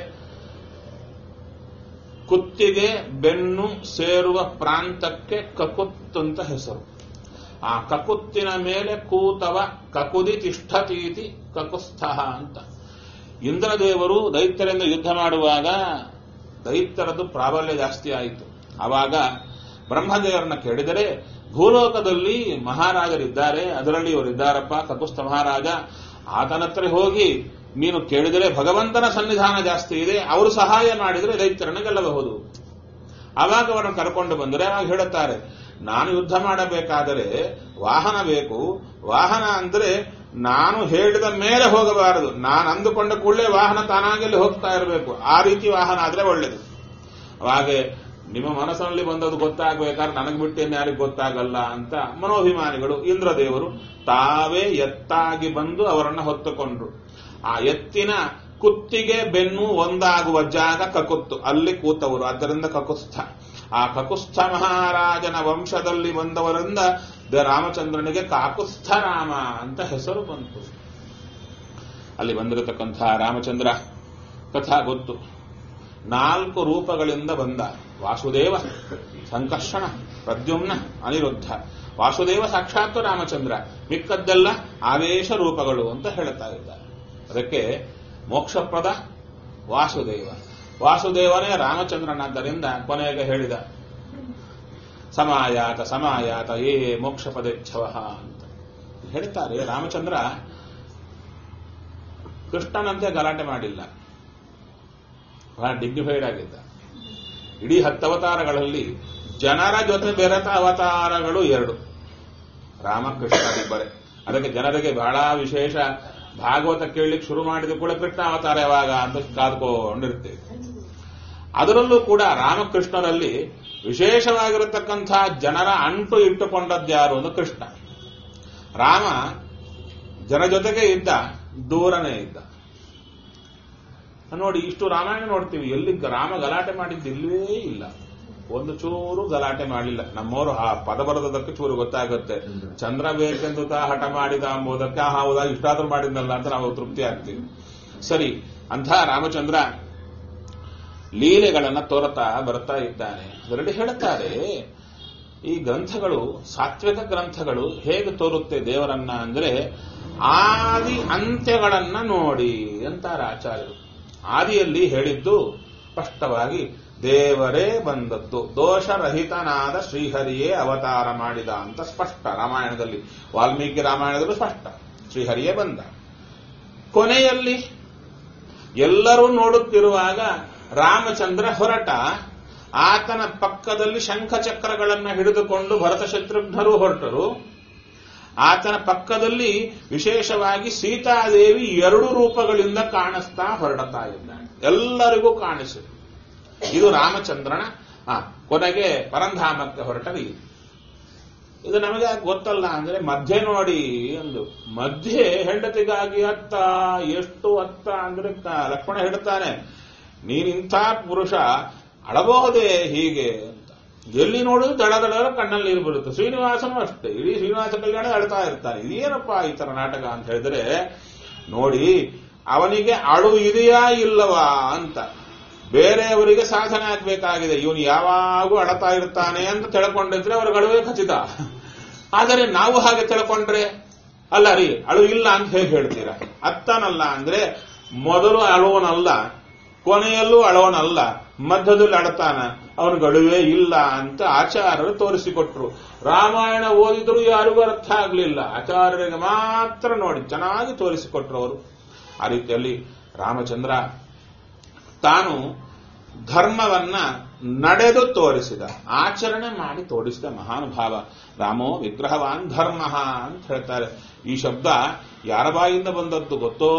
ಕುತ್ತಿಗೆ ಬೆನ್ನು ಸೇರುವ ಪ್ರಾಂತಕ್ಕೆ ಕಕುತ್ ಅಂತ ಹೆಸರು ಆ ಕಕುತ್ತಿನ ಮೇಲೆ ಕೂತವ ಕಕುದಿ ತಿಷ್ಠತೀತಿ ಕಕುಸ್ಥ ಅಂತ ಇಂದ್ರದೇವರು ದೈತ್ಯರಿಂದ ಯುದ್ಧ ಮಾಡುವಾಗ ದೈತ್ಯರದ್ದು ಪ್ರಾಬಲ್ಯ ಜಾಸ್ತಿ ಆಯಿತು ಆವಾಗ ಬ್ರಹ್ಮದೇವರನ್ನ ಕೇಳಿದರೆ ಭೂಲೋಕದಲ್ಲಿ ಮಹಾರಾಜರಿದ್ದಾರೆ ಅದರಲ್ಲಿ ಇವರಿದ್ದಾರಪ್ಪ ಕಕುಸ್ಥ ಮಹಾರಾಜ ಆತನ ಹತ್ರ ಹೋಗಿ ನೀನು ಕೇಳಿದರೆ ಭಗವಂತನ ಸನ್ನಿಧಾನ ಜಾಸ್ತಿ ಇದೆ ಅವರು ಸಹಾಯ ಮಾಡಿದರೆ ದೈತ್ಯರನ್ನು ಗೆಲ್ಲಬಹುದು ಆವಾಗ ಅವರನ್ನು ಕರ್ಕೊಂಡು ಬಂದರೆ ಆಗ ಹೇಳುತ್ತಾರೆ ನಾನು ಯುದ್ಧ ಮಾಡಬೇಕಾದರೆ ವಾಹನ ಬೇಕು ವಾಹನ ಅಂದ್ರೆ ನಾನು ಹೇಳಿದ ಮೇಲೆ ಹೋಗಬಾರದು ನಾನು ಅಂದುಕೊಂಡ ಕೂಡಲೇ ವಾಹನ ತಾನಾಗಿ ಹೋಗ್ತಾ ಇರಬೇಕು ಆ ರೀತಿ ವಾಹನ ಆದ್ರೆ ಒಳ್ಳೇದು ಹಾಗೆ ನಿಮ್ಮ ಮನಸ್ಸಿನಲ್ಲಿ ಬಂದದ್ದು ಗೊತ್ತಾಗಬೇಕಾದ್ರೆ ನನಗೆ ಬಿಟ್ಟು ಯಾರಿಗೆ ಗೊತ್ತಾಗಲ್ಲ ಅಂತ ಮನೋಭಿಮಾನಿಗಳು ಇಂದ್ರದೇವರು ತಾವೇ ಎತ್ತಾಗಿ ಬಂದು ಅವರನ್ನ ಹೊತ್ತುಕೊಂಡ್ರು ಆ ಎತ್ತಿನ ಕುತ್ತಿಗೆ ಬೆನ್ನು ಒಂದಾಗುವ ಜಾಗ ಕಕುತ್ತು ಅಲ್ಲಿ ಕೂತವರು ಆದ್ದರಿಂದ ಕಕುಸ್ಥ ಆ ಕಕುಸ್ಥ ಮಹಾರಾಜನ ವಂಶದಲ್ಲಿ ಬಂದವರಿಂದ ದ ರಾಮಚಂದ್ರನಿಗೆ ಕಾಕುಸ್ಥ ರಾಮ ಅಂತ ಹೆಸರು ಬಂತು ಅಲ್ಲಿ ಬಂದಿರತಕ್ಕಂತಹ ರಾಮಚಂದ್ರ ಕಥಾ ಗೊತ್ತು ನಾಲ್ಕು ರೂಪಗಳಿಂದ ಬಂದ ವಾಸುದೇವ ಸಂಕರ್ಷಣ ಪ್ರದ್ಯುಮ್ನ ಅನಿರುದ್ಧ ವಾಸುದೇವ ಸಾಕ್ಷಾತ್ ರಾಮಚಂದ್ರ ಮಿಕ್ಕದ್ದೆಲ್ಲ ಆವೇಶ ರೂಪಗಳು ಅಂತ ಹೇಳ್ತಾ ಇದ್ದಾರೆ ಅದಕ್ಕೆ ಮೋಕ್ಷಪ್ರದ ವಾಸುದೇವ ವಾಸುದೇವನೇ ರಾಮಚಂದ್ರನಾದ್ದರಿಂದ ಕೊನೆಗೆ ಹೇಳಿದ ಸಮಾಯಾತ ಸಮಾಯಾತ ಏ ಮೋಕ್ಷ ಪದೇಚ್ಛವ ಅಂತ ಹೇಳ್ತಾರೆ ರಾಮಚಂದ್ರ ಕೃಷ್ಣನಂತೆ ಗಲಾಟೆ ಮಾಡಿಲ್ಲ ಬಹಳ ಡಿಗ್ನಿಫೈಡ್ ಆಗಿದ್ದ ಇಡೀ ಹತ್ತು ಅವತಾರಗಳಲ್ಲಿ ಜನರ ಜೊತೆ ಬೆರೆತ ಅವತಾರಗಳು ಎರಡು ರಾಮಕೃಷ್ಣ ಇಬ್ಬರೇ ಅದಕ್ಕೆ ಜನರಿಗೆ ಬಹಳ ವಿಶೇಷ ಭಾಗವತ ಕೇಳಲಿಕ್ಕೆ ಶುರು ಮಾಡಿದ ಕೂಡ ಕೃಷ್ಣ ಅವತಾರ ಯಾವಾಗ ಅಂತ ಕಾದ್ಕೊಂಡಿರ್ತೇವೆ ಅದರಲ್ಲೂ ಕೂಡ ರಾಮಕೃಷ್ಣರಲ್ಲಿ ವಿಶೇಷವಾಗಿರತಕ್ಕಂಥ ಜನರ ಅಂಟು ಇಟ್ಟುಕೊಂಡದ್ಯಾರು ಒಂದು ಕೃಷ್ಣ ರಾಮ ಜನ ಜೊತೆಗೆ ಇದ್ದ ದೂರನೇ ಇದ್ದ ನೋಡಿ ಇಷ್ಟು ರಾಮಾಯಣ ನೋಡ್ತೀವಿ ಎಲ್ಲಿ ರಾಮ ಗಲಾಟೆ ಮಾಡಿದ್ದು ಇಲ್ಲವೇ ಇಲ್ಲ ಒಂದು ಚೂರು ಗಲಾಟೆ ಮಾಡಲಿಲ್ಲ ನಮ್ಮವರು ಆ ಪದ ಬರೋದಕ್ಕೆ ಚೂರು ಗೊತ್ತಾಗುತ್ತೆ ಚಂದ್ರ ಬೇಕೆಂದು ತಾ ಹಠ ಮಾಡಿದ ಎಂಬುದಕ್ಕೆ ಆ ಹೌದಾ ಇಷ್ಟಾದ್ರೂ ಮಾಡಿದ್ನಲ್ಲ ಅಂತ ನಾವು ತೃಪ್ತಿ ಆಗ್ತೀವಿ ಸರಿ ಅಂಥ ರಾಮಚಂದ್ರ ಲೀಲೆಗಳನ್ನ ತೋರತಾ ಬರ್ತಾ ಇದ್ದಾನೆ ಅದರಲ್ಲಿ ಹೇಳ್ತಾರೆ ಈ ಗ್ರಂಥಗಳು ಸಾತ್ವಿಕ ಗ್ರಂಥಗಳು ಹೇಗೆ ತೋರುತ್ತೆ ದೇವರನ್ನ ಅಂದ್ರೆ ಆದಿ ಅಂತ್ಯಗಳನ್ನ ನೋಡಿ ಅಂತಾರೆ ಆಚಾರ್ಯರು ಆದಿಯಲ್ಲಿ ಹೇಳಿದ್ದು ಸ್ಪಷ್ಟವಾಗಿ ದೇವರೇ ಬಂದದ್ದು ದೋಷರಹಿತನಾದ ಶ್ರೀಹರಿಯೇ ಅವತಾರ ಮಾಡಿದ ಅಂತ ಸ್ಪಷ್ಟ ರಾಮಾಯಣದಲ್ಲಿ ವಾಲ್ಮೀಕಿ ರಾಮಾಯಣದಲ್ಲೂ ಸ್ಪಷ್ಟ ಶ್ರೀಹರಿಯೇ ಬಂದ ಕೊನೆಯಲ್ಲಿ ಎಲ್ಲರೂ ನೋಡುತ್ತಿರುವಾಗ ರಾಮಚಂದ್ರ ಹೊರಟ ಆತನ ಪಕ್ಕದಲ್ಲಿ ಶಂಖಚಕ್ರಗಳನ್ನ ಹಿಡಿದುಕೊಂಡು ಭರತ ಶತ್ರುಘ್ನರು ಹೊರಟರು ಆತನ ಪಕ್ಕದಲ್ಲಿ ವಿಶೇಷವಾಗಿ ಸೀತಾದೇವಿ ಎರಡು ರೂಪಗಳಿಂದ ಕಾಣಿಸ್ತಾ ಹೊರಡ್ತಾ ಇದ್ದಾಳೆ ಎಲ್ಲರಿಗೂ ಕಾಣಿಸಿತು ಇದು ರಾಮಚಂದ್ರನ ಆ, ಕೊನೆಗೆ ಪರಂಧಾಮಕ್ಕೆ ಹೊರಟ ರೀತಿ ಇದು ನಮಗೆ ಯಾಕ್ ಗೊತ್ತಲ್ಲ ಅಂದ್ರೆ ಮಧ್ಯೆ ನೋಡಿ ಒಂದು ಮಧ್ಯೆ ಹೆಂಡತಿಗಾಗಿ ಅತ್ತ ಎಷ್ಟು ಅತ್ತ ಅಂದ್ರೆ ಕ- ಲಕ್ಷ್ಮಣ ಹೇಳ್ತಾನೆ ನೀನಿಂಥ ಪುರುಷ ಅಳಬಹುದೇ ಹೀಗೆ ಅಂತ ಎಲ್ಲಿ ನೋಡಿದ್ರು ದಡ ದಡ ಕಣ್ಣಲ್ಲಿ ನೀರು ಬರುತ್ತೆ ಶ್ರೀನಿವಾಸನು ಅಷ್ಟೇ ಇಡೀ ಶ್ರೀನಿವಾಸ ಕಲ್ಯಾಣ ಅಳ್ತಾ ಇರ್ತಾನೆ ಇದೇನಪ್ಪ ಈ ತರ ನಾಟಕ ಅಂತ ಹೇಳಿದ್ರೆ ನೋಡಿ ಅವನಿಗೆ ಅಳು ಇದೆಯಾ ಇಲ್ಲವಾ ಅಂತ ಬೇರೆಯವರಿಗೆ ಸಾಧನೆ ಆಗ್ಬೇಕಾಗಿದೆ ಇವನು ಯಾವಾಗೂ ಅಳತಾ ಇರ್ತಾನೆ ಅಂತ ತಿಳ್ಕೊಂಡಿದ್ರೆ ಅವ್ರಿಗೆ ಅಳುವೆ ಖಚಿತ ಆದರೆ ನಾವು ಹಾಗೆ ತಿಳ್ಕೊಂಡ್ರೆ ಅಲ್ಲ ರೀ ಅಳು ಇಲ್ಲ ಅಂತ ಹೇಗೆ ಹೇಳ್ತೀರಾ ಅತ್ತನಲ್ಲ ಅಂದ್ರೆ ಮೊದಲು ಅಳುವನಲ್ಲ ಕೊನೆಯಲ್ಲೂ ಅಳವನಲ್ಲ ಮಧ್ಯದಲ್ಲಿ ಅಳತಾನ ಅವನಿಗೆ ಅಳುವೆ ಇಲ್ಲ ಅಂತ ಆಚಾರ್ಯರು ತೋರಿಸಿಕೊಟ್ರು ರಾಮಾಯಣ ಓದಿದ್ರು ಯಾರಿಗೂ ಅರ್ಥ ಆಗಲಿಲ್ಲ ಆಚಾರ್ಯರಿಗೆ ಮಾತ್ರ ನೋಡಿ ಚೆನ್ನಾಗಿ ತೋರಿಸಿಕೊಟ್ರು ಅವರು ಆ ರೀತಿಯಲ್ಲಿ ರಾಮಚಂದ್ರ ತಾನು ಧರ್ಮವನ್ನ ನಡೆದು ತೋರಿಸಿದ ಆಚರಣೆ ಮಾಡಿ ತೋರಿಸಿದ ಮಹಾನುಭಾವ ರಾಮೋ ವಿಗ್ರಹವಾನ್ ಧರ್ಮ ಅಂತ ಹೇಳ್ತಾರೆ ಈ ಶಬ್ದ ಯಾರ ಬಾಯಿಂದ ಬಂದದ್ದು ಗೊತ್ತೋ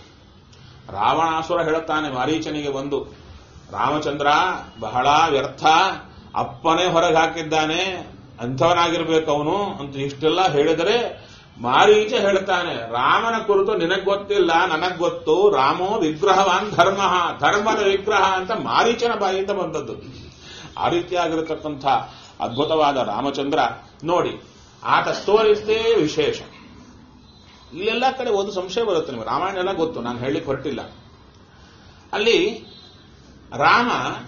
ರಾವಣಾಸುರ ಹೇಳುತ್ತಾನೆ ಮಾರೀಚನಿಗೆ ಬಂದು ರಾಮಚಂದ್ರ ಬಹಳ ವ್ಯರ್ಥ ಅಪ್ಪನೇ ಹೊರಗೆ ಹಾಕಿದ್ದಾನೆ ಅಂಥವನಾಗಿರ್ಬೇಕು ಅವನು ಅಂತ ಇಷ್ಟೆಲ್ಲ ಹೇಳಿದರೆ ಮಾರೀಚ ಹೇಳ್ತಾನೆ ರಾಮನ ಕುರಿತು ನಿನಗ್ ಗೊತ್ತಿಲ್ಲ ನನಗ್ ಗೊತ್ತು ರಾಮೋ ವಿಗ್ರಹವಾನ್ ಧರ್ಮ ಧರ್ಮದ ವಿಗ್ರಹ ಅಂತ ಮಾರೀಚನ ಬಾಯಿಂದ ಬಂದದ್ದು ಆ ರೀತಿಯಾಗಿರತಕ್ಕಂಥ ಅದ್ಭುತವಾದ ರಾಮಚಂದ್ರ ನೋಡಿ ಆತ ತೋರಿಸಿದೇ ವಿಶೇಷ ಇಲ್ಲೆಲ್ಲ ಕಡೆ ಒಂದು ಸಂಶಯ ಬರುತ್ತೆ ನಿಮಗೆ ರಾಮಾಯಣ ಎಲ್ಲ ಗೊತ್ತು ನಾನು ಹೇಳಲಿಕ್ಕೆ ಹೊರಟಿಲ್ಲ ಅಲ್ಲಿ ರಾಮ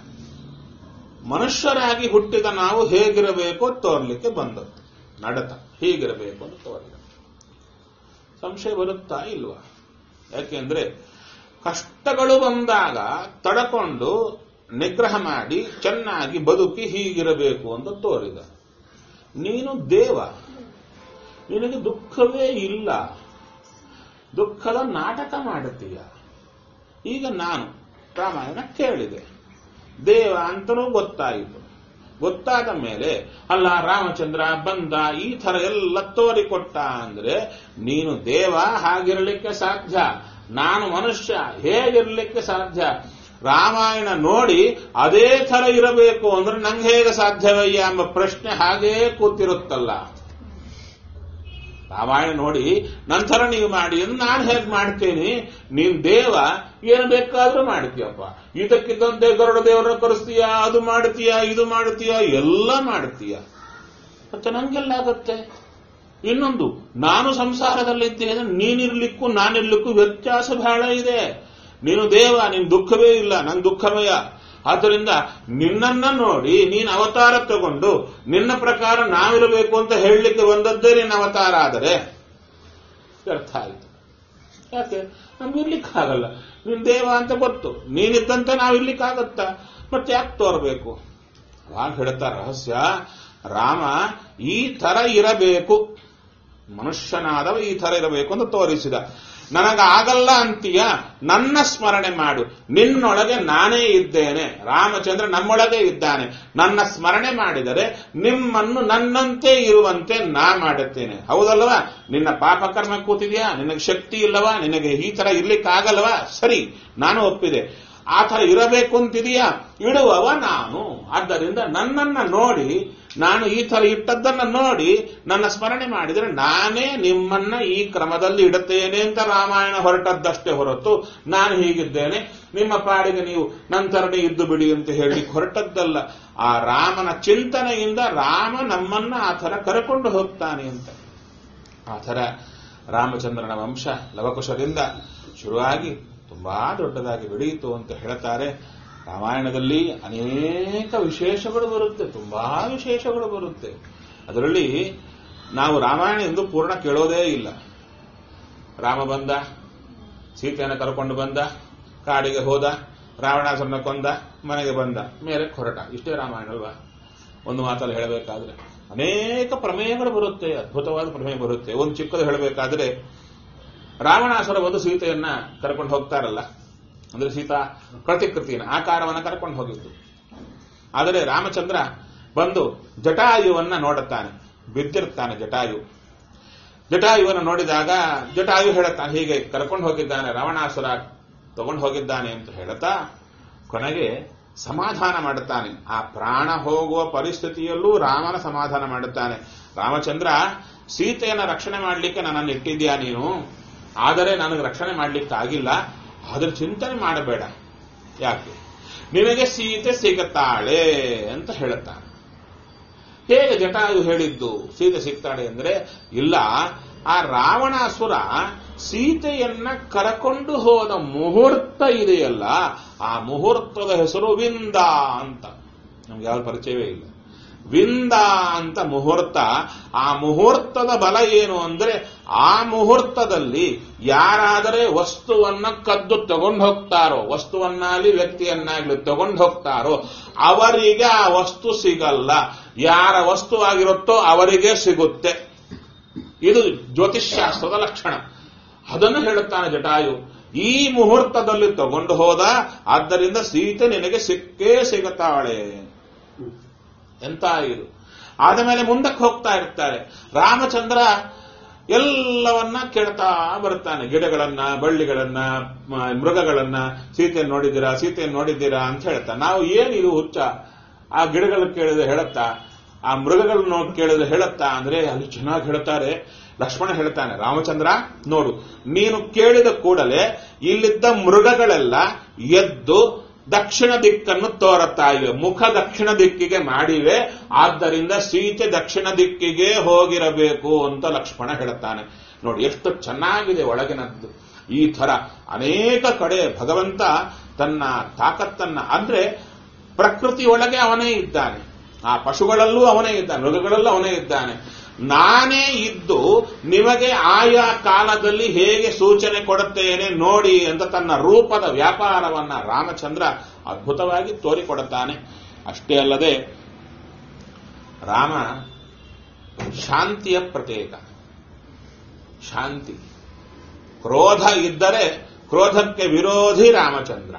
ಮನುಷ್ಯರಾಗಿ ಹುಟ್ಟಿದ ನಾವು ಹೇಗಿರಬೇಕು ತೋರ್ಲಿಕ್ಕೆ ಬಂದದ್ದು ನಡತ ಹೀಗಿರಬೇಕು ಅಂತ ತೋರಿದ ಸಂಶಯ ಬರುತ್ತಾ ಇಲ್ವಾ ಯಾಕೆಂದ್ರೆ ಕಷ್ಟಗಳು ಬಂದಾಗ ತಡಕೊಂಡು ನಿಗ್ರಹ ಮಾಡಿ ಚೆನ್ನಾಗಿ ಬದುಕಿ ಹೀಗಿರಬೇಕು ಅಂತ ತೋರಿದ ನೀನು ದೇವ ನಿನಗೆ ದುಃಖವೇ ಇಲ್ಲ ದುಃಖದ ನಾಟಕ ಮಾಡುತ್ತೀಯ ಈಗ ನಾನು ರಾಮಾಯಣ ಕೇಳಿದೆ ದೇವ ಅಂತಲೂ ಗೊತ್ತಾಯಿತು ಗೊತ್ತಾದ ಮೇಲೆ ಅಲ್ಲ ರಾಮಚಂದ್ರ ಬಂದ ಈ ತರ ಎಲ್ಲ ತೋರಿಕೊಟ್ಟ ಅಂದ್ರೆ ನೀನು ದೇವ ಹಾಗಿರಲಿಕ್ಕೆ ಸಾಧ್ಯ ನಾನು ಮನುಷ್ಯ ಹೇಗಿರಲಿಕ್ಕೆ ಸಾಧ್ಯ ರಾಮಾಯಣ ನೋಡಿ ಅದೇ ಥರ ಇರಬೇಕು ಅಂದ್ರೆ ನಂಗೆ ಹೇಗೆ ಸಾಧ್ಯವಯ್ಯ ಎಂಬ ಪ್ರಶ್ನೆ ಹಾಗೇ ಕೂತಿರುತ್ತಲ್ಲ ರಾಮಾಯಣ ನೋಡಿ ನಂತರ ನೀವು ಮಾಡಿ ಎಂದು ನಾನು ಹೇಗೆ ಮಾಡ್ತೇನೆ ನೀನ್ ದೇವ ಏನು ಬೇಕಾದ್ರೂ ಮಾಡ್ತೀಯಪ್ಪ ಇದಕ್ಕಿದ್ದಂತೆ ಗರುಡ ದೇವರನ್ನ ಕರೆಸ್ತೀಯ ಅದು ಮಾಡ್ತೀಯ ಇದು ಮಾಡ್ತೀಯ ಎಲ್ಲ ಮಾಡ್ತೀಯ ಮತ್ತೆ ನಂಗೆಲ್ಲ ಆಗುತ್ತೆ ಇನ್ನೊಂದು ನಾನು ಸಂಸಾರದಲ್ಲಿದ್ದೇನೆ ನೀನಿರ್ಲಿಕ್ಕೂ ನಾನಿರ್ಲಿಕ್ಕೂ ವ್ಯತ್ಯಾಸ ಬಹಳ ಇದೆ ನೀನು ದೇವ ನಿನ್ ದುಃಖವೇ ಇಲ್ಲ ನನ್ ದುಃಖಮಯ ಆದ್ದರಿಂದ ನಿನ್ನನ್ನ ನೋಡಿ ನೀನು ಅವತಾರ ತಗೊಂಡು ನಿನ್ನ ಪ್ರಕಾರ ನಾವಿರಬೇಕು ಅಂತ ಹೇಳಲಿಕ್ಕೆ ಬಂದದ್ದೇ ನಿನ್ನ ಅವತಾರ ಆದರೆ ಅರ್ಥ ಆಯಿತು ಯಾಕೆ ನಮ್ಗೆ ಇರ್ಲಿಕ್ಕಾಗಲ್ಲ ನೀನ್ ದೇವ ಅಂತ ಗೊತ್ತು ನೀನಿದ್ದಂತೆ ನಾವಿರ್ಲಿಕ್ಕಾಗತ್ತಾ ಮತ್ತೆ ಯಾಕೆ ತೋರಬೇಕು ಅವಾಗ ಹೇಳ್ತಾ ರಹಸ್ಯ ರಾಮ ಈ ತರ ಇರಬೇಕು ಮನುಷ್ಯನಾದವ ಈ ತರ ಇರಬೇಕು ಅಂತ ತೋರಿಸಿದ ನನಗಾಗಲ್ಲ ಅಂತೀಯ ನನ್ನ ಸ್ಮರಣೆ ಮಾಡು ನಿನ್ನೊಳಗೆ ನಾನೇ ಇದ್ದೇನೆ ರಾಮಚಂದ್ರ ನಮ್ಮೊಳಗೆ ಇದ್ದಾನೆ ನನ್ನ ಸ್ಮರಣೆ ಮಾಡಿದರೆ ನಿಮ್ಮನ್ನು ನನ್ನಂತೆ ಇರುವಂತೆ ನಾ ಮಾಡುತ್ತೇನೆ ಹೌದಲ್ವಾ ನಿನ್ನ ಪಾಪಕರ್ಮ ಕೂತಿದ್ಯಾ ನಿನಗೆ ಶಕ್ತಿ ಇಲ್ಲವಾ ನಿನಗೆ ಈ ತರ ಇರ್ಲಿಕ್ಕಾಗಲ್ವಾ ಸರಿ ನಾನು ಒಪ್ಪಿದೆ ಆ ತರ ಇರಬೇಕು ಅಂತಿದೆಯಾ ಇಡುವವ ನಾನು ಆದ್ದರಿಂದ ನನ್ನನ್ನ ನೋಡಿ ನಾನು ಈ ತರ ಇಟ್ಟದ್ದನ್ನ ನೋಡಿ ನನ್ನ ಸ್ಮರಣೆ ಮಾಡಿದರೆ ನಾನೇ ನಿಮ್ಮನ್ನ ಈ ಕ್ರಮದಲ್ಲಿ ಇಡುತ್ತೇನೆ ಅಂತ ರಾಮಾಯಣ ಹೊರಟದ್ದಷ್ಟೇ ಹೊರತು ನಾನು ಹೀಗಿದ್ದೇನೆ ನಿಮ್ಮ ಪಾಡಿಗೆ ನೀವು ನಂತರನೇ ಇದ್ದು ಬಿಡಿ ಅಂತ ಹೇಳಿ ಹೊರಟದ್ದಲ್ಲ ಆ ರಾಮನ ಚಿಂತನೆಯಿಂದ ರಾಮ ನಮ್ಮನ್ನ ಆ ಥರ ಕರೆಕೊಂಡು ಹೋಗ್ತಾನೆ ಅಂತ ಆ ಥರ ರಾಮಚಂದ್ರನ ವಂಶ ಲವಕುಶರಿಂದ ಶುರುವಾಗಿ ತುಂಬಾ ದೊಡ್ಡದಾಗಿ ಬೆಳೆಯಿತು ಅಂತ ಹೇಳ್ತಾರೆ ರಾಮಾಯಣದಲ್ಲಿ ಅನೇಕ ವಿಶೇಷಗಳು ಬರುತ್ತೆ ತುಂಬಾ ವಿಶೇಷಗಳು ಬರುತ್ತೆ ಅದರಲ್ಲಿ ನಾವು ರಾಮಾಯಣ ಎಂದು ಪೂರ್ಣ ಕೇಳೋದೇ ಇಲ್ಲ ರಾಮ ಬಂದ ಸೀತೆಯನ್ನು ಕರ್ಕೊಂಡು ಬಂದ ಕಾಡಿಗೆ ಹೋದ ರಾವಣಾಸುರನ ಕೊಂದ ಮನೆಗೆ ಬಂದ ಮೇಲೆ ಹೊರಟ ಇಷ್ಟೇ ರಾಮಾಯಣ ಅಲ್ವಾ ಒಂದು ಮಾತಲ್ಲಿ ಹೇಳಬೇಕಾದ್ರೆ ಅನೇಕ ಪ್ರಮೇಯಗಳು ಬರುತ್ತೆ ಅದ್ಭುತವಾದ ಪ್ರಮೇಯ ಬರುತ್ತೆ ಒಂದು ಚಿಕ್ಕದು ಹೇಳಬೇಕಾದ್ರೆ ರಾವಣಾಸುರ ಒಂದು ಸೀತೆಯನ್ನ ಕರ್ಕೊಂಡು ಹೋಗ್ತಾರಲ್ಲ ಅಂದ್ರೆ ಸೀತಾ ಪ್ರತಿಕೃತಿನ ಆಕಾರವನ್ನ ಕರ್ಕೊಂಡು ಹೋಗಿದ್ದು ಆದರೆ ರಾಮಚಂದ್ರ ಬಂದು ಜಟಾಯುವನ್ನ ನೋಡುತ್ತಾನೆ ಬಿದ್ದಿರ್ತಾನೆ ಜಟಾಯು ಜಟಾಯುವನ್ನು ನೋಡಿದಾಗ ಜಟಾಯು ಹೇಳುತ್ತಾನೆ ಹೀಗೆ ಕರ್ಕೊಂಡು ಹೋಗಿದ್ದಾನೆ ರಾವಣಾಸುರ ತಗೊಂಡು ಹೋಗಿದ್ದಾನೆ ಅಂತ ಹೇಳುತ್ತಾ ಕೊನೆಗೆ ಸಮಾಧಾನ ಮಾಡುತ್ತಾನೆ ಆ ಪ್ರಾಣ ಹೋಗುವ ಪರಿಸ್ಥಿತಿಯಲ್ಲೂ ರಾಮನ ಸಮಾಧಾನ ಮಾಡುತ್ತಾನೆ ರಾಮಚಂದ್ರ ಸೀತೆಯನ್ನ ರಕ್ಷಣೆ ಮಾಡಲಿಕ್ಕೆ ನನ್ನನ್ನು ಇಟ್ಟಿದ್ಯಾ ನೀನು ಆದರೆ ನನಗೆ ರಕ್ಷಣೆ ಮಾಡಲಿಕ್ಕಾಗಿಲ್ಲ ಆದ್ರೆ ಚಿಂತನೆ ಮಾಡಬೇಡ ಯಾಕೆ ನಿನಗೆ ಸೀತೆ ಸಿಗುತ್ತಾಳೆ ಅಂತ ಹೇಳುತ್ತಾನೆ ಹೇಗೆ ಜಟಾಯು ಹೇಳಿದ್ದು ಸೀತೆ ಸಿಗ್ತಾಳೆ ಅಂದ್ರೆ ಇಲ್ಲ ಆ ರಾವಣಾಸುರ ಸೀತೆಯನ್ನ ಕರಕೊಂಡು ಹೋದ ಮುಹೂರ್ತ ಇದೆಯಲ್ಲ ಆ ಮುಹೂರ್ತದ ಹೆಸರು ವಿಂದ ಅಂತ ನಮ್ಗೆ ಯಾವ ಪರಿಚಯವೇ ಇಲ್ಲ ವಿಂದ ಅಂತ ಮುಹೂರ್ತ ಆ ಮುಹೂರ್ತದ ಬಲ ಏನು ಅಂದ್ರೆ ಆ ಮುಹೂರ್ತದಲ್ಲಿ ಯಾರಾದರೆ ವಸ್ತುವನ್ನ ಕದ್ದು ತಗೊಂಡು ಹೋಗ್ತಾರೋ ವಸ್ತುವನ್ನಾಗಲಿ ವ್ಯಕ್ತಿಯನ್ನಾಗಲಿ ತಗೊಂಡು ಹೋಗ್ತಾರೋ ಅವರಿಗೆ ಆ ವಸ್ತು ಸಿಗಲ್ಲ ಯಾರ ವಸ್ತುವಾಗಿರುತ್ತೋ ಅವರಿಗೆ ಸಿಗುತ್ತೆ ಇದು ಜ್ಯೋತಿಷ್ಶಾಸ್ತ್ರದ ಲಕ್ಷಣ ಅದನ್ನು ಹೇಳುತ್ತಾನೆ ಜಟಾಯು ಈ ಮುಹೂರ್ತದಲ್ಲಿ ತಗೊಂಡು ಹೋದ ಆದ್ದರಿಂದ ಸೀತೆ ನಿನಗೆ ಸಿಕ್ಕೇ ಸಿಗುತ್ತಾಳೆ ಎಂತ ಇದು ಆದ ಮೇಲೆ ಮುಂದಕ್ಕೆ ಹೋಗ್ತಾ ಇರ್ತಾರೆ ರಾಮಚಂದ್ರ ಎಲ್ಲವನ್ನ ಕೇಳ್ತಾ ಬರ್ತಾನೆ ಗಿಡಗಳನ್ನ ಬಳ್ಳಿಗಳನ್ನ ಮ- ಮೃಗಗಳನ್ನ ಸೀತೆಯನ್ನು ನೋಡಿದ್ದೀರಾ ಸೀತೆಯನ್ನು ನೋಡಿದ್ದೀರಾ ಅಂತ ಹೇಳ್ತಾ ನಾವು ಏನಿದು ಹುಚ್ಚ ಆ ಗಿಡಗಳು ಕೇಳಿದ್ರೆ ಹೇಳುತ್ತಾ ಆ ಮೃಗಗಳನ್ನ ನೋಡಿ ಕೇಳಿದ್ರೆ ಹೇಳುತ್ತಾ ಅಂದ್ರೆ ಅಲ್ಲಿ ಚೆನ್ನಾಗಿ ಹೇಳ್ತಾರೆ ಲಕ್ಷ್ಮಣ ಹೇಳ್ತಾನೆ ರಾಮಚಂದ್ರ ನೋಡು ನೀನು ಕೇಳಿದ ಕೂಡಲೇ ಇಲ್ಲಿದ್ದ ಮೃಗಗಳೆಲ್ಲ ಎದ್ದು ದಕ್ಷಿಣ ದಿಕ್ಕನ್ನು ತೋರುತ್ತಾ ಇವೆ ಮುಖ ದಕ್ಷಿಣ ದಿಕ್ಕಿಗೆ ಮಾಡಿವೆ ಆದ್ದರಿಂದ ಸೀತೆ ದಕ್ಷಿಣ ದಿಕ್ಕಿಗೆ ಹೋಗಿರಬೇಕು ಅಂತ ಲಕ್ಷ್ಮಣ ಹೇಳುತ್ತಾನೆ ನೋಡಿ ಎಷ್ಟು ಚೆನ್ನಾಗಿದೆ ಒಳಗಿನದ್ದು ಈ ತರ ಅನೇಕ ಕಡೆ ಭಗವಂತ ತನ್ನ ತಾಕತ್ತನ್ನ ಅಂದ್ರೆ ಪ್ರಕೃತಿಯೊಳಗೆ ಅವನೇ ಇದ್ದಾನೆ ಆ ಪಶುಗಳಲ್ಲೂ ಅವನೇ ಇದ್ದಾನೆ ಮೃಗಗಳಲ್ಲೂ ಅವನೇ ಇದ್ದಾನೆ ನಾನೇ ಇದ್ದು ನಿಮಗೆ ಆಯಾ ಕಾಲದಲ್ಲಿ ಹೇಗೆ ಸೂಚನೆ ಕೊಡುತ್ತೇನೆ ನೋಡಿ ಅಂತ ತನ್ನ ರೂಪದ ವ್ಯಾಪಾರವನ್ನ ರಾಮಚಂದ್ರ ಅದ್ಭುತವಾಗಿ ತೋರಿಕೊಡುತ್ತಾನೆ ಅಷ್ಟೇ ಅಲ್ಲದೆ ರಾಮ ಶಾಂತಿಯ ಪ್ರತೀಕ ಶಾಂತಿ ಕ್ರೋಧ ಇದ್ದರೆ ಕ್ರೋಧಕ್ಕೆ ವಿರೋಧಿ ರಾಮಚಂದ್ರ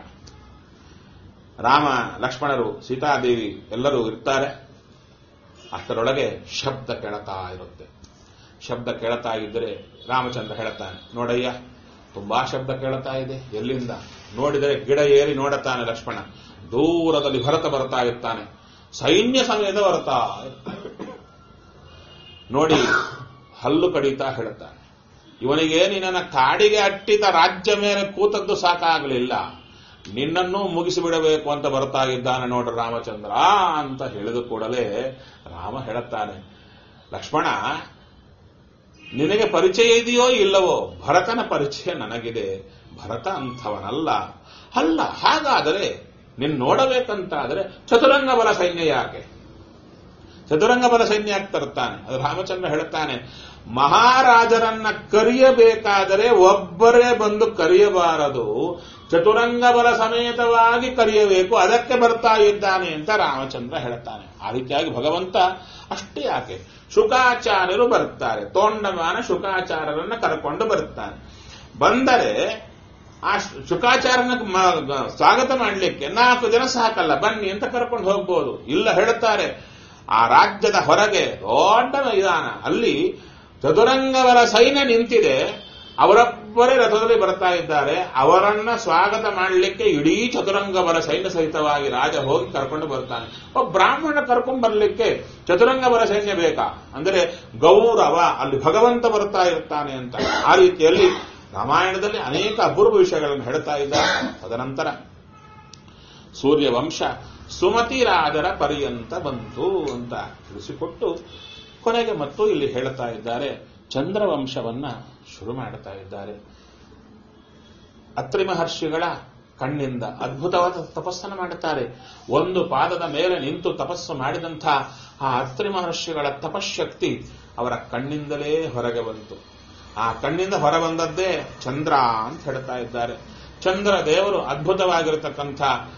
ರಾಮ ಲಕ್ಷ್ಮಣರು ಸೀತಾದೇವಿ ಎಲ್ಲರೂ ಇರ್ತಾರೆ ಅಷ್ಟರೊಳಗೆ ಶಬ್ದ ಕೇಳತಾ ಇರುತ್ತೆ ಶಬ್ದ ಕೇಳ್ತಾ ಇದ್ದರೆ ರಾಮಚಂದ್ರ ಹೇಳ್ತಾನೆ ನೋಡಯ್ಯ ತುಂಬಾ ಶಬ್ದ ಕೇಳ್ತಾ ಇದೆ ಎಲ್ಲಿಂದ ನೋಡಿದರೆ ಗಿಡ ಏರಿ ನೋಡುತ್ತಾನೆ ಲಕ್ಷ್ಮಣ ದೂರದಲ್ಲಿ ಭರತ ಬರ್ತಾ ಇರ್ತಾನೆ ಸೈನ್ಯ ಸಮೇತ ಬರ್ತಾ ಇರ್ತಾನೆ. ನೋಡಿ ಹಲ್ಲು ಕಡಿತಾ ಹೇಳುತ್ತಾನೆ ಇವನಿಗೆ ನಿನ್ನ ಕಾಡಿಗೆ ಅಟ್ಟಿದ ರಾಜ್ಯ ಮೇಲೆ ಕೂತದ್ದು ಸಾಕಾಗಲಿಲ್ಲ ನಿನ್ನನ್ನು ಮುಗಿಸಿಬಿಡಬೇಕು ಅಂತ ಬರ್ತಾ ಇದ್ದಾನೆ ನೋಡ್ರಿ ರಾಮಚಂದ್ರ ಅಂತ ಹೇಳಿದ ಕೂಡಲೇ ರಾಮ ಹೇಳುತ್ತಾನೆ ಲಕ್ಷ್ಮಣ ನಿನಗೆ ಪರಿಚಯ ಇದೆಯೋ ಇಲ್ಲವೋ ಭರತನ ಪರಿಚಯ ನನಗಿದೆ ಭರತ ಅಂಥವನಲ್ಲ ಅಲ್ಲ ಹಾಗಾದರೆ ನಿನ್ ನೋಡಬೇಕಂತಾದರೆ ಚತುರಂಗ ಬಲ ಸೈನ್ಯ ಯಾಕೆ ಚತುರಂಗ ಬಲ ಸೈನ್ಯ ಯಾಕೆ ತರುತ್ತಾನೆ ಅದು ರಾಮಚಂದ್ರ ಹೇಳುತ್ತಾನೆ ಮಹಾರಾಜರನ್ನ ಕರೆಯಬೇಕಾದರೆ ಒಬ್ಬರೇ ಬಂದು ಕರೆಯಬಾರದು ಚತುರಂಗ ಬಲ ಸಮೇತವಾಗಿ ಕರೆಯಬೇಕು ಅದಕ್ಕೆ ಬರ್ತಾ ಇದ್ದಾನೆ ಅಂತ ರಾಮಚಂದ್ರ ಹೇಳುತ್ತಾನೆ ಆ ರೀತಿಯಾಗಿ ಭಗವಂತ ಅಷ್ಟೇ ಯಾಕೆ ಶುಕಾಚಾರ್ಯರು ಬರ್ತಾರೆ ತೋಂಡಮಾನ ಶುಕಾಚಾರ್ಯರನ್ನ ಕರ್ಕೊಂಡು ಬರ್ತಾನೆ ಬಂದರೆ ಆ ಶುಕಾಚಾರನ ಮ- ಸ್ವಾಗತ ಮಾಡಲಿಕ್ಕೆ ನಾಲ್ಕು ಜನ ಸಾಕಲ್ಲ ಬನ್ನಿ ಅಂತ ಕರ್ಕೊಂಡು ಹೋಗ್ಬೋದು ಇಲ್ಲ ಹೇಳುತ್ತಾರೆ ಆ ರಾಜ್ಯದ ಹೊರಗೆ ದೊಡ್ಡ ಮೈದಾನ ಅಲ್ಲಿ ಚದುರಂಗವರ ಸೈನ್ಯ ನಿಂತಿದೆ ಅವರೊಬ್ಬರೇ ರಥದಲ್ಲಿ ಬರ್ತಾ ಇದ್ದಾರೆ ಅವರನ್ನ ಸ್ವಾಗತ ಮಾಡಲಿಕ್ಕೆ ಇಡೀ ಚತುರಂಗವರ ಸೈನ್ಯ ಸಹಿತವಾಗಿ ರಾಜ ಹೋಗಿ ಕರ್ಕೊಂಡು ಬರ್ತಾನೆ ಒಬ್ಬ ಬ್ರಾಹ್ಮಣ ಕರ್ಕೊಂಡು ಬರ್ಲಿಕ್ಕೆ ಚತುರಂಗವರ ಸೈನ್ಯ ಬೇಕಾ ಅಂದರೆ ಗೌರವ ಅಲ್ಲಿ ಭಗವಂತ ಬರ್ತಾ ಇರ್ತಾನೆ ಅಂತ ಆ ರೀತಿಯಲ್ಲಿ ರಾಮಾಯಣದಲ್ಲಿ ಅನೇಕ ಅಪೂರ್ವ ವಿಷಯಗಳನ್ನು ಹೇಳ್ತಾ ಇದ್ದಾರೆ ತದನಂತರ ಸೂರ್ಯವಂಶ ಸುಮತಿ ರಾಜರ ಪರ್ಯಂತ ಬಂತು ಅಂತ ತಿಳಿಸಿಕೊಟ್ಟು ಕೊನೆಗೆ ಮತ್ತು ಇಲ್ಲಿ ಹೇಳ್ತಾ ಇದ್ದಾರೆ ಚಂದ್ರವಂಶವನ್ನ ಶುರು ಮಾಡುತ್ತಾ ಇದ್ದಾರೆ ಅತ್ರಿ ಮಹರ್ಷಿಗಳ ಕಣ್ಣಿಂದ ಅದ್ಭುತವಾದ ತಪಸ್ಸನ್ನು ಮಾಡುತ್ತಾರೆ ಒಂದು ಪಾದದ ಮೇಲೆ ನಿಂತು ತಪಸ್ಸು ಮಾಡಿದಂಥ ಆ ಅತ್ರಿ ಮಹರ್ಷಿಗಳ ತಪಶಕ್ತಿ ಅವರ ಕಣ್ಣಿಂದಲೇ ಹೊರಗೆ ಬಂತು ಆ ಕಣ್ಣಿಂದ ಹೊರಬಂದದ್ದೇ ಚಂದ್ರ ಅಂತ ಹೇಳ್ತಾ ಇದ್ದಾರೆ ಚಂದ್ರ ದೇವರು ಅದ್ಭುತವಾಗಿರತಕ್ಕಂಥ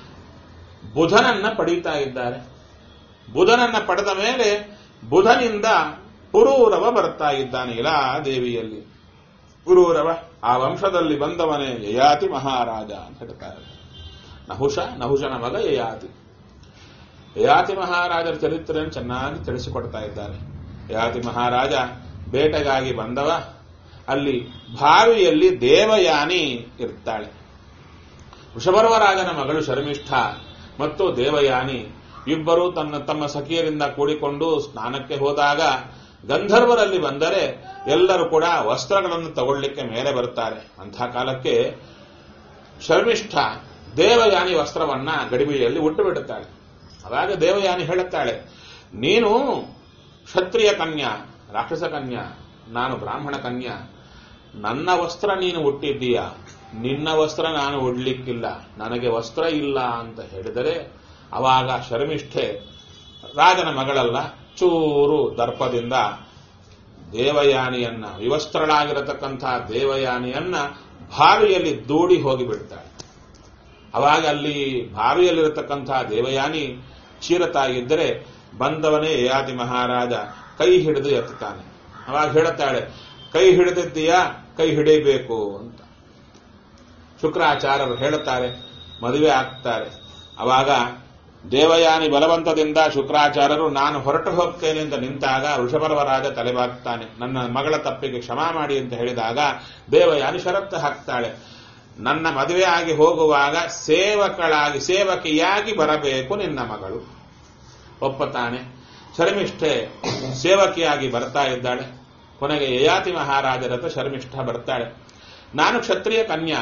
ಬುಧನನ್ನ ಪಡೀತಾ ಇದ್ದಾರೆ ಬುಧನನ್ನ ಪಡೆದ ಮೇಲೆ ಬುಧನಿಂದ ಪುರೂರವ ಬರ್ತಾ ಇದ್ದಾನೆ ಇಲಾ ದೇವಿಯಲ್ಲಿ ಪುರೂರವ ಆ ವಂಶದಲ್ಲಿ ಬಂದವನೇ ಯಯಾತಿ ಮಹಾರಾಜ ಅಂತ ಹೇಳ್ತಾರೆ ನಹುಷ ನಹುಷನ ಮಗ ಯಯಾತಿ ಯಯಾತಿ ಮಹಾರಾಜರ ಚರಿತ್ರೆಯನ್ನು ಚೆನ್ನಾಗಿ ತಿಳಿಸಿಕೊಡ್ತಾ ಇದ್ದಾರೆ ಯಯಾತಿ ಮಹಾರಾಜ ಬೇಟೆಗಾಗಿ ಬಂದವ ಅಲ್ಲಿ ಬಾವಿಯಲ್ಲಿ ದೇವಯಾನಿ ಇರ್ತಾಳೆ ವೃಷಭರ್ವರಾಜನ ಮಗಳು ಶರ್ಮಿಷ್ಠ ಮತ್ತು ದೇವಯಾನಿ ಇಬ್ಬರು ತನ್ನ ತಮ್ಮ ಸಖಿಯರಿಂದ ಕೂಡಿಕೊಂಡು ಸ್ನಾನಕ್ಕೆ ಹೋದಾಗ ಗಂಧರ್ವರಲ್ಲಿ ಬಂದರೆ ಎಲ್ಲರೂ ಕೂಡ ವಸ್ತ್ರಗಳನ್ನು ತಗೊಳ್ಳಿಕ್ಕೆ ಮೇಲೆ ಬರುತ್ತಾರೆ ಅಂಥ ಕಾಲಕ್ಕೆ ಶರ್ಮಿಷ್ಠ ದೇವಯಾನಿ ವಸ್ತ್ರವನ್ನ ಗಡಿಬಿಡಿಯಲ್ಲಿ ಉಟ್ಟು ಬಿಡುತ್ತಾಳೆ ಅವಾಗ ದೇವಯಾನಿ ಹೇಳುತ್ತಾಳೆ ನೀನು ಕ್ಷತ್ರಿಯ ಕನ್ಯಾ ರಾಕ್ಷಸ ಕನ್ಯಾ ನಾನು ಬ್ರಾಹ್ಮಣ ಕನ್ಯಾ ನನ್ನ ವಸ್ತ್ರ ನೀನು ಉಟ್ಟಿದ್ದೀಯ ನಿನ್ನ ವಸ್ತ್ರ ನಾನು ಉಡ್ಲಿಕ್ಕಿಲ್ಲ ನನಗೆ ವಸ್ತ್ರ ಇಲ್ಲ ಅಂತ ಹೇಳಿದರೆ ಅವಾಗ ಶರ್ಮಿಷ್ಠೆ ರಾಜನ ಮಗಳಲ್ಲ ಚೂರು ದರ್ಪದಿಂದ ದೇವಯಾನಿಯನ್ನ ವಿವಸ್ತ್ರಳಾಗಿರತಕ್ಕಂಥ ದೇವಯಾನಿಯನ್ನ ಬಾವಿಯಲ್ಲಿ ದೂಡಿ ಹೋಗಿಬಿಡ್ತಾಳೆ ಅವಾಗ ಅಲ್ಲಿ ಬಾವಿಯಲ್ಲಿರತಕ್ಕಂಥ ದೇವಯಾನಿ ಚೀರತಾಗಿದ್ದರೆ ಬಂದವನೇ ಯಯಾತಿ ಮಹಾರಾಜ ಕೈ ಹಿಡಿದು ಎತ್ತುತ್ತಾನೆ ಅವಾಗ ಹೇಳುತ್ತಾಳೆ ಕೈ ಹಿಡಿದಿದ್ದೀಯಾ ಕೈ ಹಿಡಿಬೇಕು ಅಂತ ಶುಕ್ರಾಚಾರ್ಯರು ಹೇಳುತ್ತಾರೆ ಮದುವೆ ಆಗ್ತಾರೆ ಅವಾಗ ದೇವಯಾನಿ ಬಲವಂತದಿಂದ ಶುಕ್ರಾಚಾರ್ಯರು ನಾನು ಹೊರಟು ಹೋಗ್ತೇನೆ ಅಂತ ನಿಂತಾಗ ವೃಷಭರ್ವರಾಜ ತಲೆಬಾಗ್ತಾನೆ ನನ್ನ ಮಗಳ ತಪ್ಪಿಗೆ ಕ್ಷಮಾ ಮಾಡಿ ಅಂತ ಹೇಳಿದಾಗ ದೇವಯಾನಿ ಷರತ್ತು ಹಾಕ್ತಾಳೆ ನನ್ನ ಮದುವೆ ಆಗಿ ಹೋಗುವಾಗ ಸೇವಕಳಾಗಿ ಸೇವಕಿಯಾಗಿ ಬರಬೇಕು ನಿನ್ನ ಮಗಳು ಒಪ್ಪತಾನೆ ಶರ್ಮಿಷ್ಠೆ ಸೇವಕಿಯಾಗಿ ಬರ್ತಾ ಇದ್ದಾಳೆ ಕೊನೆಗೆ ಯಯಾತಿ ಮಹಾರಾಜರಥ ಶರ್ಮಿಷ್ಠ ಬರ್ತಾಳೆ ನಾನು ಕ್ಷತ್ರಿಯ ಕನ್ಯಾ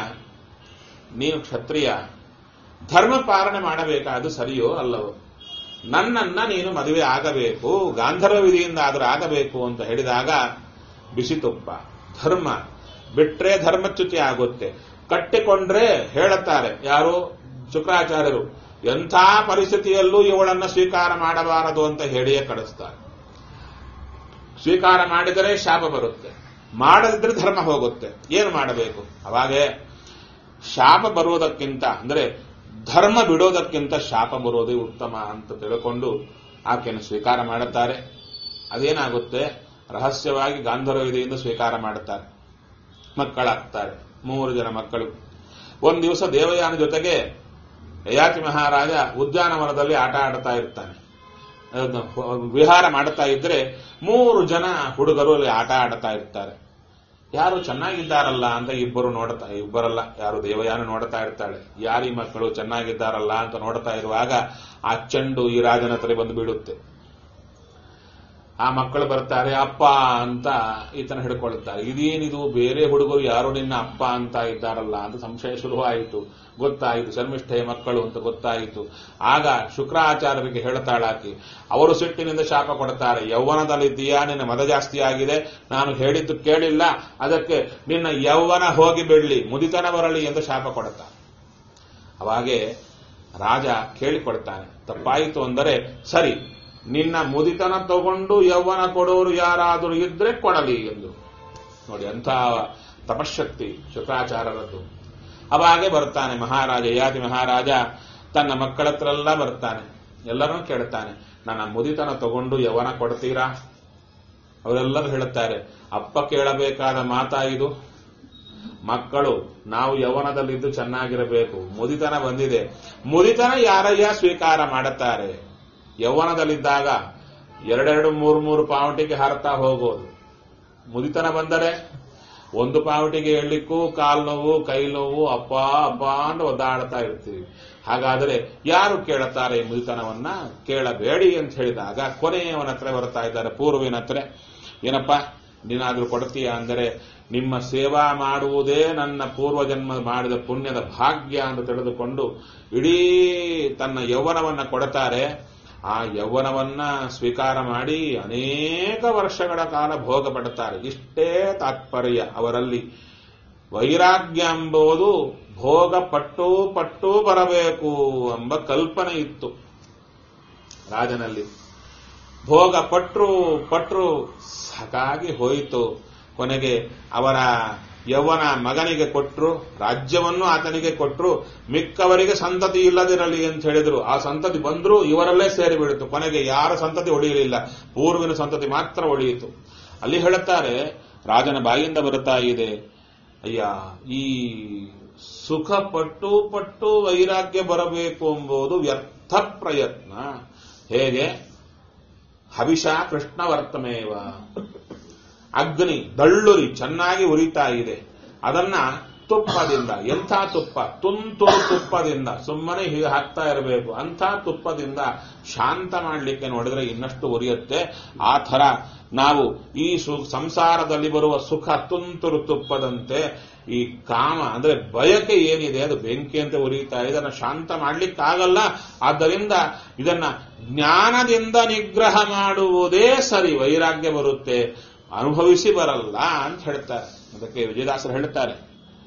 ನೀನು ಕ್ಷತ್ರಿಯ ಧರ್ಮ ಪಾಲನೆ ಮಾಡಬೇಕಾದು ಸರಿಯೋ ಅಲ್ಲವೋ ನನ್ನನ್ನ ನೀನು ಮದುವೆ ಆಗಬೇಕು ಗಾಂಧರ್ವ ವಿಧಿಯಿಂದ ಆದರೂ ಆಗಬೇಕು ಅಂತ ಹೇಳಿದಾಗ ಬಿಸಿ ತುಪ್ಪ ಧರ್ಮ ಬಿಟ್ರೆ ಧರ್ಮಚ್ಯುತಿ ಆಗುತ್ತೆ ಕಟ್ಟಿಕೊಂಡ್ರೆ ಹೇಳುತ್ತಾರೆ ಯಾರು ಶುಕ್ರಾಚಾರ್ಯರು ಎಂಥ ಪರಿಸ್ಥಿತಿಯಲ್ಲೂ ಇವಳನ್ನ ಸ್ವೀಕಾರ ಮಾಡಬಾರದು ಅಂತ ಹೇಳಿಯೇ ಕಳಿಸ್ತಾರೆ ಸ್ವೀಕಾರ ಮಾಡಿದರೆ ಶಾಪ ಬರುತ್ತೆ ಮಾಡದಿದ್ರೆ ಧರ್ಮ ಹೋಗುತ್ತೆ ಏನು ಮಾಡಬೇಕು ಅವಾಗೇ ಶಾಪ ಬರುವುದಕ್ಕಿಂತ ಅಂದ್ರೆ ಧರ್ಮ ಬಿಡೋದಕ್ಕಿಂತ ಶಾಪ ಬರೋದೇ ಉತ್ತಮ ಅಂತ ತಿಳ್ಕೊಂಡು ಆಕೆಯನ್ನು ಸ್ವೀಕಾರ ಮಾಡುತ್ತಾರೆ ಅದೇನಾಗುತ್ತೆ ರಹಸ್ಯವಾಗಿ ಗಾಂಧರ್ವ ವಿಧಿಯಿಂದ ಸ್ವೀಕಾರ ಮಾಡುತ್ತಾರೆ ಮಕ್ಕಳಾಗ್ತಾರೆ ಮೂರು ಜನ ಮಕ್ಕಳು ಒಂದು ದಿವಸ ದೇವಯಾನ ಜೊತೆಗೆ ಯಯಾತಿ ಮಹಾರಾಜ ಉದ್ಯಾನವನದಲ್ಲಿ ಆಟ ಆಡ್ತಾ ಇರ್ತಾನೆ ಅದನ್ನ ವಿಹಾರ ಮಾಡುತ್ತಾ ಇದ್ರೆ ಮೂರು ಜನ ಹುಡುಗರು ಅಲ್ಲಿ ಆಟ ಆಡ್ತಾ ಇರ್ತಾರೆ ಯಾರು ಚೆನ್ನಾಗಿದ್ದಾರಲ್ಲ ಅಂತ ಇಬ್ಬರು ನೋಡ್ತಾ ಇಬ್ಬರಲ್ಲ ಯಾರು ದೇವಯಾನ ನೋಡ್ತಾ ಇರ್ತಾಳೆ ಯಾರಿ ಮಕ್ಕಳು ಚೆನ್ನಾಗಿದ್ದಾರಲ್ಲ ಅಂತ ನೋಡ್ತಾ ಇರುವಾಗ ಆ ಚೆಂಡು ಈ ರಾಜನ ಹತ್ರ ಬಂದು ಬೀಳುತ್ತೆ ಆ ಮಕ್ಕಳು ಬರ್ತಾರೆ ಅಪ್ಪ ಅಂತ ಈತನ ಹಿಡ್ಕೊಳ್ತಾರೆ ಇದೇನಿದು ಬೇರೆ ಹುಡುಗರು ಯಾರು ನಿನ್ನ ಅಪ್ಪ ಅಂತ ಇದ್ದಾರಲ್ಲ ಅಂತ ಸಂಶಯ ಶುರುವಾಯಿತು ಗೊತ್ತಾಯಿತು ಶರ್ಮಿಷ್ಠೆಯ ಮಕ್ಕಳು ಅಂತ ಗೊತ್ತಾಯಿತು ಆಗ ಶುಕ್ರಾಚಾರ್ಯರಿಗೆ ಹೇಳ್ತಾಳಾಕಿ ಅವರು ಸಿಟ್ಟಿನಿಂದ ಶಾಪ ಕೊಡ್ತಾರೆ ಯೌವನದಲ್ಲಿದ್ದೀಯಾ ನಿನ್ನ ಮದ ಜಾಸ್ತಿ ಆಗಿದೆ ನಾನು ಹೇಳಿದ್ದು ಕೇಳಿಲ್ಲ ಅದಕ್ಕೆ ನಿನ್ನ ಯೌವನ ಹೋಗಿ ಬಿಡ್ಲಿ ಮುದಿತನ ಬರಲಿ ಎಂದು ಶಾಪ ಕೊಡ್ತಾರೆ ಅವಾಗೆ ರಾಜ ಕೇಳಿಕೊಡ್ತಾನೆ ತಪ್ಪಾಯಿತು ಅಂದರೆ ಸರಿ ನಿನ್ನ ಮುದಿತನ ತಗೊಂಡು ಯೌವನ ಕೊಡೋರು ಯಾರಾದರೂ ಇದ್ರೆ ಕೊಡಲಿ ಎಂದು ನೋಡಿ ಅಂಥ ತಪಶಕ್ತಿ ಶುಕ್ರಾಚಾರ್ಯರದ್ದು ಅವಾಗೆ ಬರ್ತಾನೆ ಮಹಾರಾಜ ಯಾತಿ ಮಹಾರಾಜ ತನ್ನ ಮಕ್ಕಳ ಹತ್ರ ಎಲ್ಲ ಬರ್ತಾನೆ ಎಲ್ಲರನ್ನೂ ಕೇಳ್ತಾನೆ ನನ್ನ ಮುದಿತನ ತಗೊಂಡು ಯೌವನ ಕೊಡ್ತೀರಾ ಅವರೆಲ್ಲರೂ ಹೇಳುತ್ತಾರೆ ಅಪ್ಪ ಕೇಳಬೇಕಾದ ಮಾತಾ ಇದು ಮಕ್ಕಳು ನಾವು ಯೌವನದಲ್ಲಿದ್ದು ಚೆನ್ನಾಗಿರಬೇಕು ಮುದಿತನ ಬಂದಿದೆ ಮುದಿತನ ಯಾರಯ್ಯ ಸ್ವೀಕಾರ ಮಾಡುತ್ತಾರೆ ಯೌವನದಲ್ಲಿದ್ದಾಗ ಎರಡೆರಡು ಮೂರು ಮೂರು ಪಾವಟಿಗೆ ಹಾರತಾ ಹೋಗೋದು ಮುದಿತನ ಬಂದರೆ ಒಂದು ಪಾವಟಿಗೆ ಹೇಳಲಿಕ್ಕೂ ಕಾಲು ನೋವು ಕೈ ನೋವು ಅಪ್ಪ ಅಪ್ಪ ಅಂತ ಒದ್ದಾಡ್ತಾ ಇರ್ತೀವಿ ಹಾಗಾದರೆ ಯಾರು ಕೇಳುತ್ತಾರೆ ಈ ಮುದಿತನವನ್ನ ಕೇಳಬೇಡಿ ಅಂತ ಹೇಳಿದಾಗ ಕೊನೆಯವನ ಹತ್ರ ಬರ್ತಾ ಇದ್ದಾರೆ ಪೂರ್ವಿನ ಹತ್ರ ಏನಪ್ಪ ನೀನಾದ್ರೂ ಕೊಡ್ತೀಯ ಅಂದರೆ ನಿಮ್ಮ ಸೇವಾ ಮಾಡುವುದೇ ನನ್ನ ಪೂರ್ವಜನ್ಮ ಮಾಡಿದ ಪುಣ್ಯದ ಭಾಗ್ಯ ಅಂತ ತಿಳಿದುಕೊಂಡು ಇಡೀ ತನ್ನ ಯೌವನವನ್ನ ಕೊಡುತ್ತಾರೆ ಆ ಯೌವನವನ್ನ ಸ್ವೀಕಾರ ಮಾಡಿ ಅನೇಕ ವರ್ಷಗಳ ಕಾಲ ಭೋಗ ಪಡುತ್ತಾರೆ ಇಷ್ಟೇ ತಾತ್ಪರ್ಯ ಅವರಲ್ಲಿ ವೈರಾಗ್ಯ ಎಂಬುದು ಭೋಗ ಪಟ್ಟು ಪಟ್ಟು ಬರಬೇಕು ಎಂಬ ಕಲ್ಪನೆ ಇತ್ತು ರಾಜನಲ್ಲಿ ಭೋಗ ಪಟ್ರು ಪಟ್ರು ಸಾಕಾಗಿ ಹೋಯಿತು ಕೊನೆಗೆ ಅವರ ಯೌವನ ಮಗನಿಗೆ ಕೊಟ್ರು ರಾಜ್ಯವನ್ನು ಆತನಿಗೆ ಕೊಟ್ರು ಮಿಕ್ಕವರಿಗೆ ಸಂತತಿ ಇಲ್ಲದಿರಲಿ ಅಂತ ಹೇಳಿದ್ರು ಆ ಸಂತತಿ ಬಂದ್ರು ಇವರಲ್ಲೇ ಸೇರಿ ಬೀಳಿತು ಕೊನೆಗೆ ಯಾರ ಸಂತತಿ ಉಳಿಯಲಿಲ್ಲ ಪೂರ್ವಿನ ಸಂತತಿ ಮಾತ್ರ ಉಳಿಯಿತು ಅಲ್ಲಿ ಹೇಳುತ್ತಾರೆ ರಾಜನ ಬಾಯಿಂದ ಬರುತ್ತಾ ಇದೆ ಅಯ್ಯ ಈ ಸುಖ ಪಟ್ಟು ಪಟ್ಟು ವೈರಾಗ್ಯ ಬರಬೇಕು ಎಂಬುದು ವ್ಯರ್ಥ ಪ್ರಯತ್ನ ಹೇಗೆ ಹವಿಷ ಕೃಷ್ಣವರ್ತಮೇವ ಅಗ್ನಿ ದಳ್ಳುರಿ ಚೆನ್ನಾಗಿ ಉರಿತಾ ಇದೆ ಅದನ್ನ ತುಪ್ಪದಿಂದ ಎಂಥ ತುಪ್ಪ ತುಂತುರು ತುಪ್ಪದಿಂದ ಸುಮ್ಮನೆ ಹೀಗೆ ಹಾಕ್ತಾ ಇರಬೇಕು ಅಂಥ ತುಪ್ಪದಿಂದ ಶಾಂತ ಮಾಡಲಿಕ್ಕೆ ನೋಡಿದ್ರೆ ಇನ್ನಷ್ಟು ಉರಿಯುತ್ತೆ ಆ ಥರ ನಾವು ಈ ಸು ಸಂಸಾರದಲ್ಲಿ ಬರುವ ಸುಖ ತುಂತುರು ತುಪ್ಪದಂತೆ ಈ ಕಾಮ ಅಂದ್ರೆ ಬಯಕೆ ಏನಿದೆ ಅದು ಬೆಂಕಿ ಅಂತ ಉರಿಯುತ್ತಾ ಇದೆ ಅದನ್ನು ಶಾಂತ ಮಾಡ್ಲಿಕ್ಕಾಗಲ್ಲ ಆದ್ದರಿಂದ ಇದನ್ನ ಜ್ಞಾನದಿಂದ ನಿಗ್ರಹ ಮಾಡುವುದೇ ಸರಿ ವೈರಾಗ್ಯ ಬರುತ್ತೆ ಅನುಭವಿಸಿ ಬರಲ್ಲ ಅಂತ ಹೇಳ್ತಾರೆ ಅದಕ್ಕೆ ವಿಜಯದಾಸರು ಹೇಳ್ತಾರೆ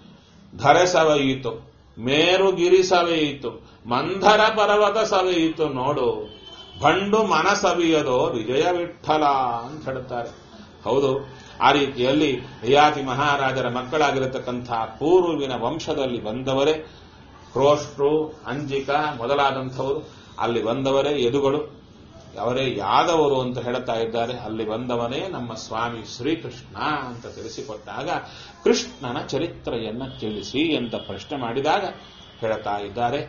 ಧರೆ ಸವೆಯಿತು ಮೇರುಗಿರಿ ಸವೆಯಿತು ಮಂಧರ ಪರ್ವತ ಸವೆಯಿತು ನೋಡು ಬಂಡು ಮನ ಸವಿಯದೋ ವಿಜಯ ವಿಠಲ ಅಂತ ಹೇಳ್ತಾರೆ ಹೌದು ಆ ರೀತಿಯಲ್ಲಿ ಯಯಾತಿ ಮಹಾರಾಜರ ಮಕ್ಕಳಾಗಿರತಕ್ಕಂತಹ ಪೂರ್ವಿನ ವಂಶದಲ್ಲಿ ಬಂದವರೇ ಕ್ರೋಷ್ಟ್ರು ಅಂಜಿಕ ಮೊದಲಾದಂಥವರು ಅಲ್ಲಿ ಬಂದವರೇ ಎದುಗಳು ಅವರೇ ಯಾದವರು ಅಂತ ಹೇಳ್ತಾ ಇದ್ದಾರೆ ಅಲ್ಲಿ ಬಂದವನೇ ನಮ್ಮ ಸ್ವಾಮಿ ಶ್ರೀಕೃಷ್ಣ ಅಂತ ತಿಳಿಸಿಕೊಟ್ಟಾಗ ಕೃಷ್ಣನ ಚರಿತ್ರೆಯನ್ನ ತಿಳಿಸಿ ಅಂತ ಪ್ರಶ್ನೆ ಮಾಡಿದಾಗ ಹೇಳ್ತಾ ಇದ್ದಾರೆ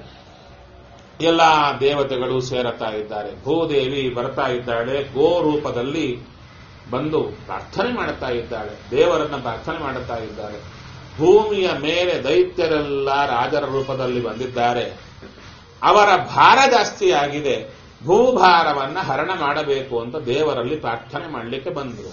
ಎಲ್ಲ ದೇವತೆಗಳು ಸೇರತಾ ಇದ್ದಾರೆ ಭೂದೇವಿ ಬರ್ತಾ ಇದ್ದಾಳೆ ಗೋ ರೂಪದಲ್ಲಿ ಬಂದು ಪ್ರಾರ್ಥನೆ ಮಾಡುತ್ತಾ ಇದ್ದಾಳೆ ದೇವರನ್ನ ಪ್ರಾರ್ಥನೆ ಮಾಡುತ್ತಾ ಇದ್ದಾರೆ ಭೂಮಿಯ ಮೇಲೆ ದೈತ್ಯರೆಲ್ಲ ರಾಜರ ರೂಪದಲ್ಲಿ ಬಂದಿದ್ದಾರೆ ಅವರ ಭಾರ ಜಾಸ್ತಿ ಆಗಿದೆ ಭೂಭಾರವನ್ನ ಹರಣ ಮಾಡಬೇಕು ಅಂತ ದೇವರಲ್ಲಿ ಪ್ರಾರ್ಥನೆ ಮಾಡಲಿಕ್ಕೆ ಬಂದರು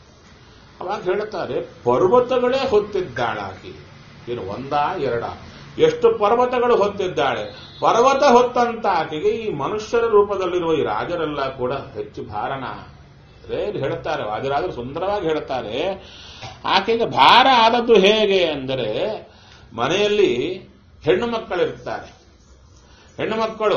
ಅವಾಗ ಹೇಳ್ತಾರೆ ಪರ್ವತಗಳೇ ಹೊತ್ತಿದ್ದಾಳಾಕಿ ಏನು ಒಂದ ಎರಡ ಎಷ್ಟು ಪರ್ವತಗಳು ಹೊತ್ತಿದ್ದಾಳೆ ಪರ್ವತ ಹೊತ್ತಂತ ಆಕೆಗೆ ಈ ಮನುಷ್ಯರ ರೂಪದಲ್ಲಿರುವ ಈ ರಾಜರೆಲ್ಲ ಕೂಡ ಹೆಚ್ಚು ಭಾರನ ಅದೇ ಹೇಳ್ತಾರೆ ರಾಜರಾಜರು ಸುಂದರವಾಗಿ ಹೇಳ್ತಾರೆ ಆಕೆಗೆ ಭಾರ ಆದದ್ದು ಹೇಗೆ ಅಂದರೆ ಮನೆಯಲ್ಲಿ ಹೆಣ್ಣು ಮಕ್ಕಳಿರ್ತಾರೆ ಹೆಣ್ಣು ಮಕ್ಕಳು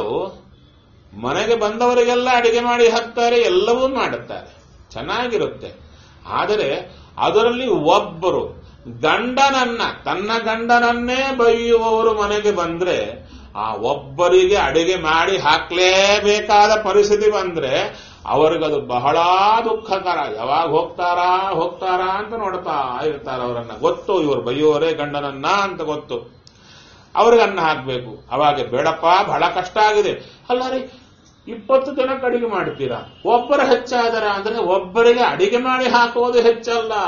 ಮನೆಗೆ ಬಂದವರಿಗೆಲ್ಲ ಅಡಿಗೆ ಮಾಡಿ ಹಾಕ್ತಾರೆ ಎಲ್ಲವೂ ಮಾಡುತ್ತಾರೆ ಚೆನ್ನಾಗಿರುತ್ತೆ ಆದರೆ ಅದರಲ್ಲಿ ಒಬ್ಬರು ಗಂಡನನ್ನ ತನ್ನ ಗಂಡನನ್ನೇ ಬೈಯುವವರು ಮನೆಗೆ ಬಂದ್ರೆ ಆ ಒಬ್ಬರಿಗೆ ಅಡಿಗೆ ಮಾಡಿ ಹಾಕ್ಲೇಬೇಕಾದ ಪರಿಸ್ಥಿತಿ ಬಂದ್ರೆ ಅವ್ರಿಗದು ಬಹಳ ದುಃಖಕರ ಯಾವಾಗ ಹೋಗ್ತಾರಾ ಹೋಗ್ತಾರಾ ಅಂತ ನೋಡ್ತಾ ಇರ್ತಾರೆ ಅವರನ್ನ ಗೊತ್ತು ಇವರು ಬೈಯುವವರೇ ಗಂಡನನ್ನ ಅಂತ ಗೊತ್ತು ಅವ್ರಿಗೆ ಅನ್ನ ಹಾಕ್ಬೇಕು ಅವಾಗ ಬೇಡಪ್ಪ ಬಹಳ ಕಷ್ಟ ಆಗಿದೆ ಅಲ್ಲ ರೀ ಇಪ್ಪತ್ತು ಜನಕ್ಕೆ ಅಡಿಗೆ ಮಾಡ್ತೀರಾ ಒಬ್ಬರು ಹೆಚ್ಚಾದರ ಅಂದ್ರೆ ಒಬ್ಬರಿಗೆ ಅಡಿಗೆ ಮಾಡಿ ಹಾಕುವುದು ಹೆಚ್ಚಲ್ಲ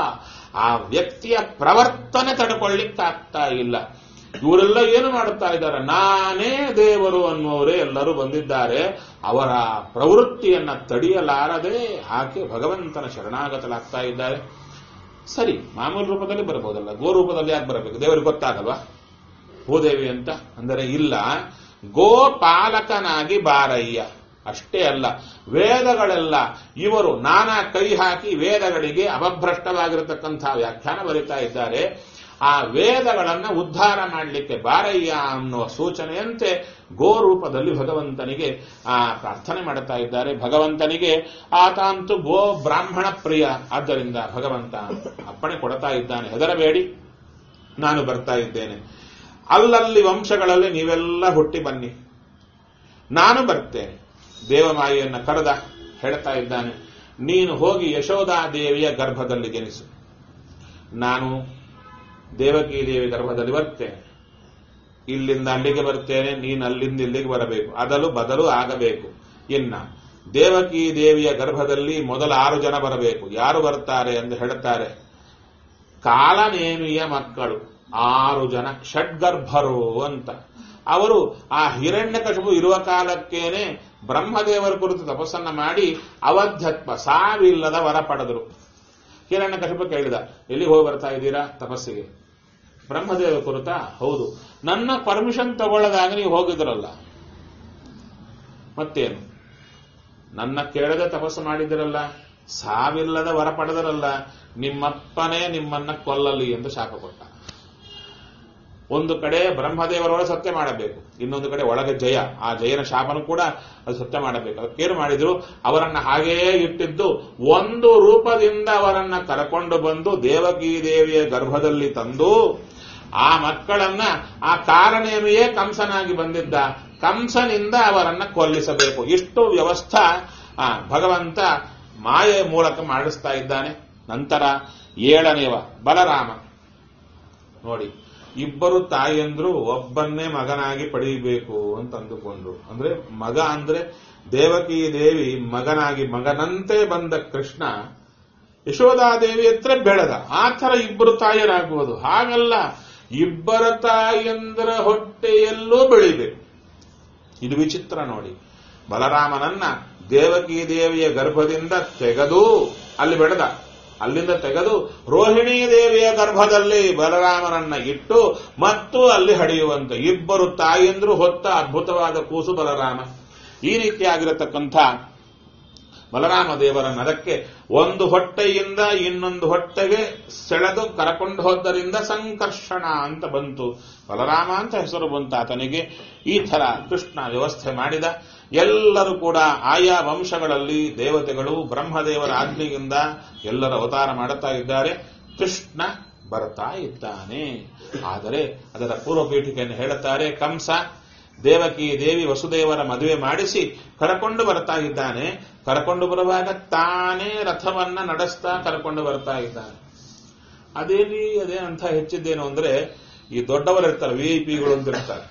ಆ ವ್ಯಕ್ತಿಯ ಪ್ರವರ್ತನೆ ತಡ್ಕೊಳ್ಳಿಕ್ಕಾಗ್ತಾ ಇಲ್ಲ ಇವರೆಲ್ಲ ಏನು ಮಾಡುತ್ತಾ ಇದ್ದಾರೆ ನಾನೇ ದೇವರು ಅನ್ನುವರೇ ಎಲ್ಲರೂ ಬಂದಿದ್ದಾರೆ ಅವರ ಪ್ರವೃತ್ತಿಯನ್ನ ತಡೆಯಲಾರದೆ ಆಕೆ ಭಗವಂತನ ಶರಣಾಗತಲಾಗ್ತಾ ಇದ್ದಾರೆ ಸರಿ ಮಾಮೂಲು ರೂಪದಲ್ಲಿ ಬರಬಹುದಲ್ಲ ಗೋ ರೂಪದಲ್ಲಿ ಯಾಕೆ ಬರಬೇಕು ದೇವರಿಗೆ ಗೊತ್ತಾಗಲ್ವಾ ಭೂದೇವಿ ಅಂತ ಅಂದರೆ ಇಲ್ಲ ಗೋಪಾಲಕನಾಗಿ ಬಾರಯ್ಯ ಅಷ್ಟೇ ಅಲ್ಲ ವೇದಗಳೆಲ್ಲ ಇವರು ನಾನಾ ಕೈ ಹಾಕಿ ವೇದಗಳಿಗೆ ಅಪಭ್ರಷ್ಟವಾಗಿರತಕ್ಕಂಥ ವ್ಯಾಖ್ಯಾನ ಬರೀತಾ ಇದ್ದಾರೆ ಆ ವೇದಗಳನ್ನ ಉದ್ಧಾರ ಮಾಡಲಿಕ್ಕೆ ಬಾರಯ್ಯ ಅನ್ನುವ ಸೂಚನೆಯಂತೆ ಗೋ ರೂಪದಲ್ಲಿ ಭಗವಂತನಿಗೆ ಆ ಪ್ರಾರ್ಥನೆ ಮಾಡುತ್ತಾ ಇದ್ದಾರೆ ಭಗವಂತನಿಗೆ ಆತ ಅಂತೂ ಗೋ ಬ್ರಾಹ್ಮಣ ಪ್ರಿಯ ಆದ್ದರಿಂದ ಭಗವಂತ ಅಪ್ಪಣೆ ಕೊಡ್ತಾ ಇದ್ದಾನೆ ಹೆದರಬೇಡಿ ನಾನು ಬರ್ತಾ ಇದ್ದೇನೆ ಅಲ್ಲಲ್ಲಿ ವಂಶಗಳಲ್ಲಿ ನೀವೆಲ್ಲ ಹುಟ್ಟಿ ಬನ್ನಿ ನಾನು ಬರ್ತೇನೆ ದೇವಮಾಯಿಯನ್ನ ಕರೆದ ಹೇಳ್ತಾ ಇದ್ದಾನೆ ನೀನು ಹೋಗಿ ಯಶೋಧಾದೇವಿಯ ಗರ್ಭದಲ್ಲಿ ಜನಿಸು ನಾನು ದೇವಕಿ ದೇವಿ ಗರ್ಭದಲ್ಲಿ ಬರ್ತೇನೆ ಇಲ್ಲಿಂದ ಅಲ್ಲಿಗೆ ಬರ್ತೇನೆ ನೀನು ಅಲ್ಲಿಂದ ಇಲ್ಲಿಗೆ ಬರಬೇಕು ಅದಲು ಬದಲು ಆಗಬೇಕು ಇನ್ನ ದೇವಕಿ ದೇವಿಯ ಗರ್ಭದಲ್ಲಿ ಮೊದಲ ಆರು ಜನ ಬರಬೇಕು ಯಾರು ಬರ್ತಾರೆ ಎಂದು ಹೇಳುತ್ತಾರೆ ಕಾಲನೇಮಿಯ ಮಕ್ಕಳು ಆರು ಜನ ಷಡ್ಗರ್ಭರು ಅಂತ ಅವರು ಆ ಹಿರಣ್ಯಕಶಿಪು ಇರುವ ಕಾಲಕ್ಕೇನೆ ಬ್ರಹ್ಮದೇವರ ಕುರಿತು ತಪಸ್ಸನ್ನ ಮಾಡಿ ಅವಧ್ಯತ್ವ ಸಾವಿಲ್ಲದ ವರ ಪಡೆದರು ಹಿರಣ್ಯಕಶಿಪು ಕೇಳಿದ ಎಲ್ಲಿ ಹೋಗಿ ಬರ್ತಾ ಇದ್ದೀರಾ ತಪಸ್ಸಿಗೆ ಬ್ರಹ್ಮದೇವ ಕುರಿತ ಹೌದು ನನ್ನ ಪರ್ಮಿಷನ್ ತಗೊಳ್ಳದಾಗ ನೀವು ಹೋಗಿದ್ರಲ್ಲ ಮತ್ತೇನು ನನ್ನ ಕೇಳದೆ ತಪಸ್ಸು ಮಾಡಿದಿರಲ್ಲ ಸಾವಿಲ್ಲದ ವರ ಪಡೆದರಲ್ಲ ನಿಮ್ಮಪ್ಪನೇ ನಿಮ್ಮನ್ನ ಕೊಲ್ಲಲಿ ಎಂದು ಶಾಪ ಕೊಟ್ಟ ಒಂದು ಕಡೆ ಬ್ರಹ್ಮದೇವರೊಳ ಸತ್ಯ ಮಾಡಬೇಕು ಇನ್ನೊಂದು ಕಡೆ ಒಳಗೆ ಜಯ ಆ ಜಯನ ಶಾಪನು ಕೂಡ ಅದು ಸತ್ಯ ಮಾಡಬೇಕು ಅದಕ್ಕೇನು ಮಾಡಿದ್ರು ಅವರನ್ನ ಹಾಗೆಯೇ ಇಟ್ಟಿದ್ದು ಒಂದು ರೂಪದಿಂದ ಅವರನ್ನ ಕರಕೊಂಡು ಬಂದು ದೇವಕಿ ದೇವಿಯ ಗರ್ಭದಲ್ಲಿ ತಂದು ಆ ಮಕ್ಕಳನ್ನ ಆ ಕಾರಣೇಮಿಯೇ ಕಂಸನಾಗಿ ಬಂದಿದ್ದ ಕಂಸನಿಂದ ಅವರನ್ನ ಕೊಲ್ಲಿಸಬೇಕು ಇಷ್ಟು ವ್ಯವಸ್ಥಾ ಆ ಭಗವಂತ ಮಾಯೆಯ ಮೂಲಕ ಮಾಡಿಸ್ತಾ ಇದ್ದಾನೆ ನಂತರ ಏಳನೇವ ಬಲರಾಮ ನೋಡಿ ಇಬ್ಬರು ತಾಯಿಯಂದ್ರು ಒಬ್ಬನ್ನೇ ಮಗನಾಗಿ ಪಡೆಯಬೇಕು ಅಂತ ಅಂದುಕೊಂಡ್ರು ಅಂದ್ರೆ ಮಗ ಅಂದ್ರೆ ದೇವಕಿ ದೇವಿ ಮಗನಾಗಿ ಮಗನಂತೆ ಬಂದ ಕೃಷ್ಣ ಯಶೋಧಾದೇವಿ ಹತ್ರ ಬೆಳೆದ ಆ ಥರ ಇಬ್ಬರು ತಾಯಿಯರಾಗುವುದು ಹಾಗಲ್ಲ ಇಬ್ಬರ ತಾಯಿಯಂದ್ರ ಹೊಟ್ಟೆಯಲ್ಲೂ ಬೆಳಿಬೇಕು ಇದು ವಿಚಿತ್ರ ನೋಡಿ ಬಲರಾಮನನ್ನ ದೇವಕಿ ದೇವಿಯ ಗರ್ಭದಿಂದ ತೆಗೆದು ಅಲ್ಲಿ ಬೆಳೆದ ಅಲ್ಲಿಂದ ತೆಗೆದು ರೋಹಿಣಿ ದೇವಿಯ ಗರ್ಭದಲ್ಲಿ ಬಲರಾಮನನ್ನ ಇಟ್ಟು ಮತ್ತು ಅಲ್ಲಿ ಹಡೆಯುವಂತೆ ಇಬ್ಬರು ತಾಯಿಯಂದ್ರು ಹೊತ್ತ ಅದ್ಭುತವಾದ ಕೂಸು ಬಲರಾಮ ಈ ರೀತಿಯಾಗಿರತಕ್ಕಂಥ ಬಲರಾಮ ದೇವರನ್ನ ಅದಕ್ಕೆ ಒಂದು ಹೊಟ್ಟೆಯಿಂದ ಇನ್ನೊಂದು ಹೊಟ್ಟೆಗೆ ಸೆಳೆದು ಕರಕೊಂಡು ಹೋದ್ದರಿಂದ ಸಂಕರ್ಷಣ ಅಂತ ಬಂತು ಬಲರಾಮ ಅಂತ ಹೆಸರು ಬಂತು ಆತನಿಗೆ ಈ ತರ ಕೃಷ್ಣ ವ್ಯವಸ್ಥೆ ಮಾಡಿದ ಎಲ್ಲರೂ ಕೂಡ ಆಯಾ ವಂಶಗಳಲ್ಲಿ ದೇವತೆಗಳು ಬ್ರಹ್ಮದೇವರ ಆಜ್ಞೆಯಿಂದ ಎಲ್ಲರ ಅವತಾರ ಮಾಡುತ್ತಾ ಇದ್ದಾರೆ ಕೃಷ್ಣ ಬರ್ತಾ ಇದ್ದಾನೆ ಆದರೆ ಅದರ ಪೂರ್ವ ಪೀಠಿಕೆಯನ್ನು ಹೇಳುತ್ತಾರೆ ಕಂಸ ದೇವಕಿ ದೇವಿ ವಸುದೇವರ ಮದುವೆ ಮಾಡಿಸಿ ಕರಕೊಂಡು ಬರ್ತಾ ಇದ್ದಾನೆ ಕರಕೊಂಡು ಬರುವಾಗ ತಾನೇ ರಥವನ್ನ ನಡೆಸ್ತಾ ಕರಕೊಂಡು ಬರ್ತಾ ಇದ್ದಾನೆ ಅದೇನಿ ಅದೇನಂತ ಹೆಚ್ಚಿದ್ದೇನು ಅಂದ್ರೆ ಈ ದೊಡ್ಡವರು ಇರ್ತಾರೆ ವಿ ಐ ಪಿಗಳು ಅಂತ ಇರ್ತಾರೆ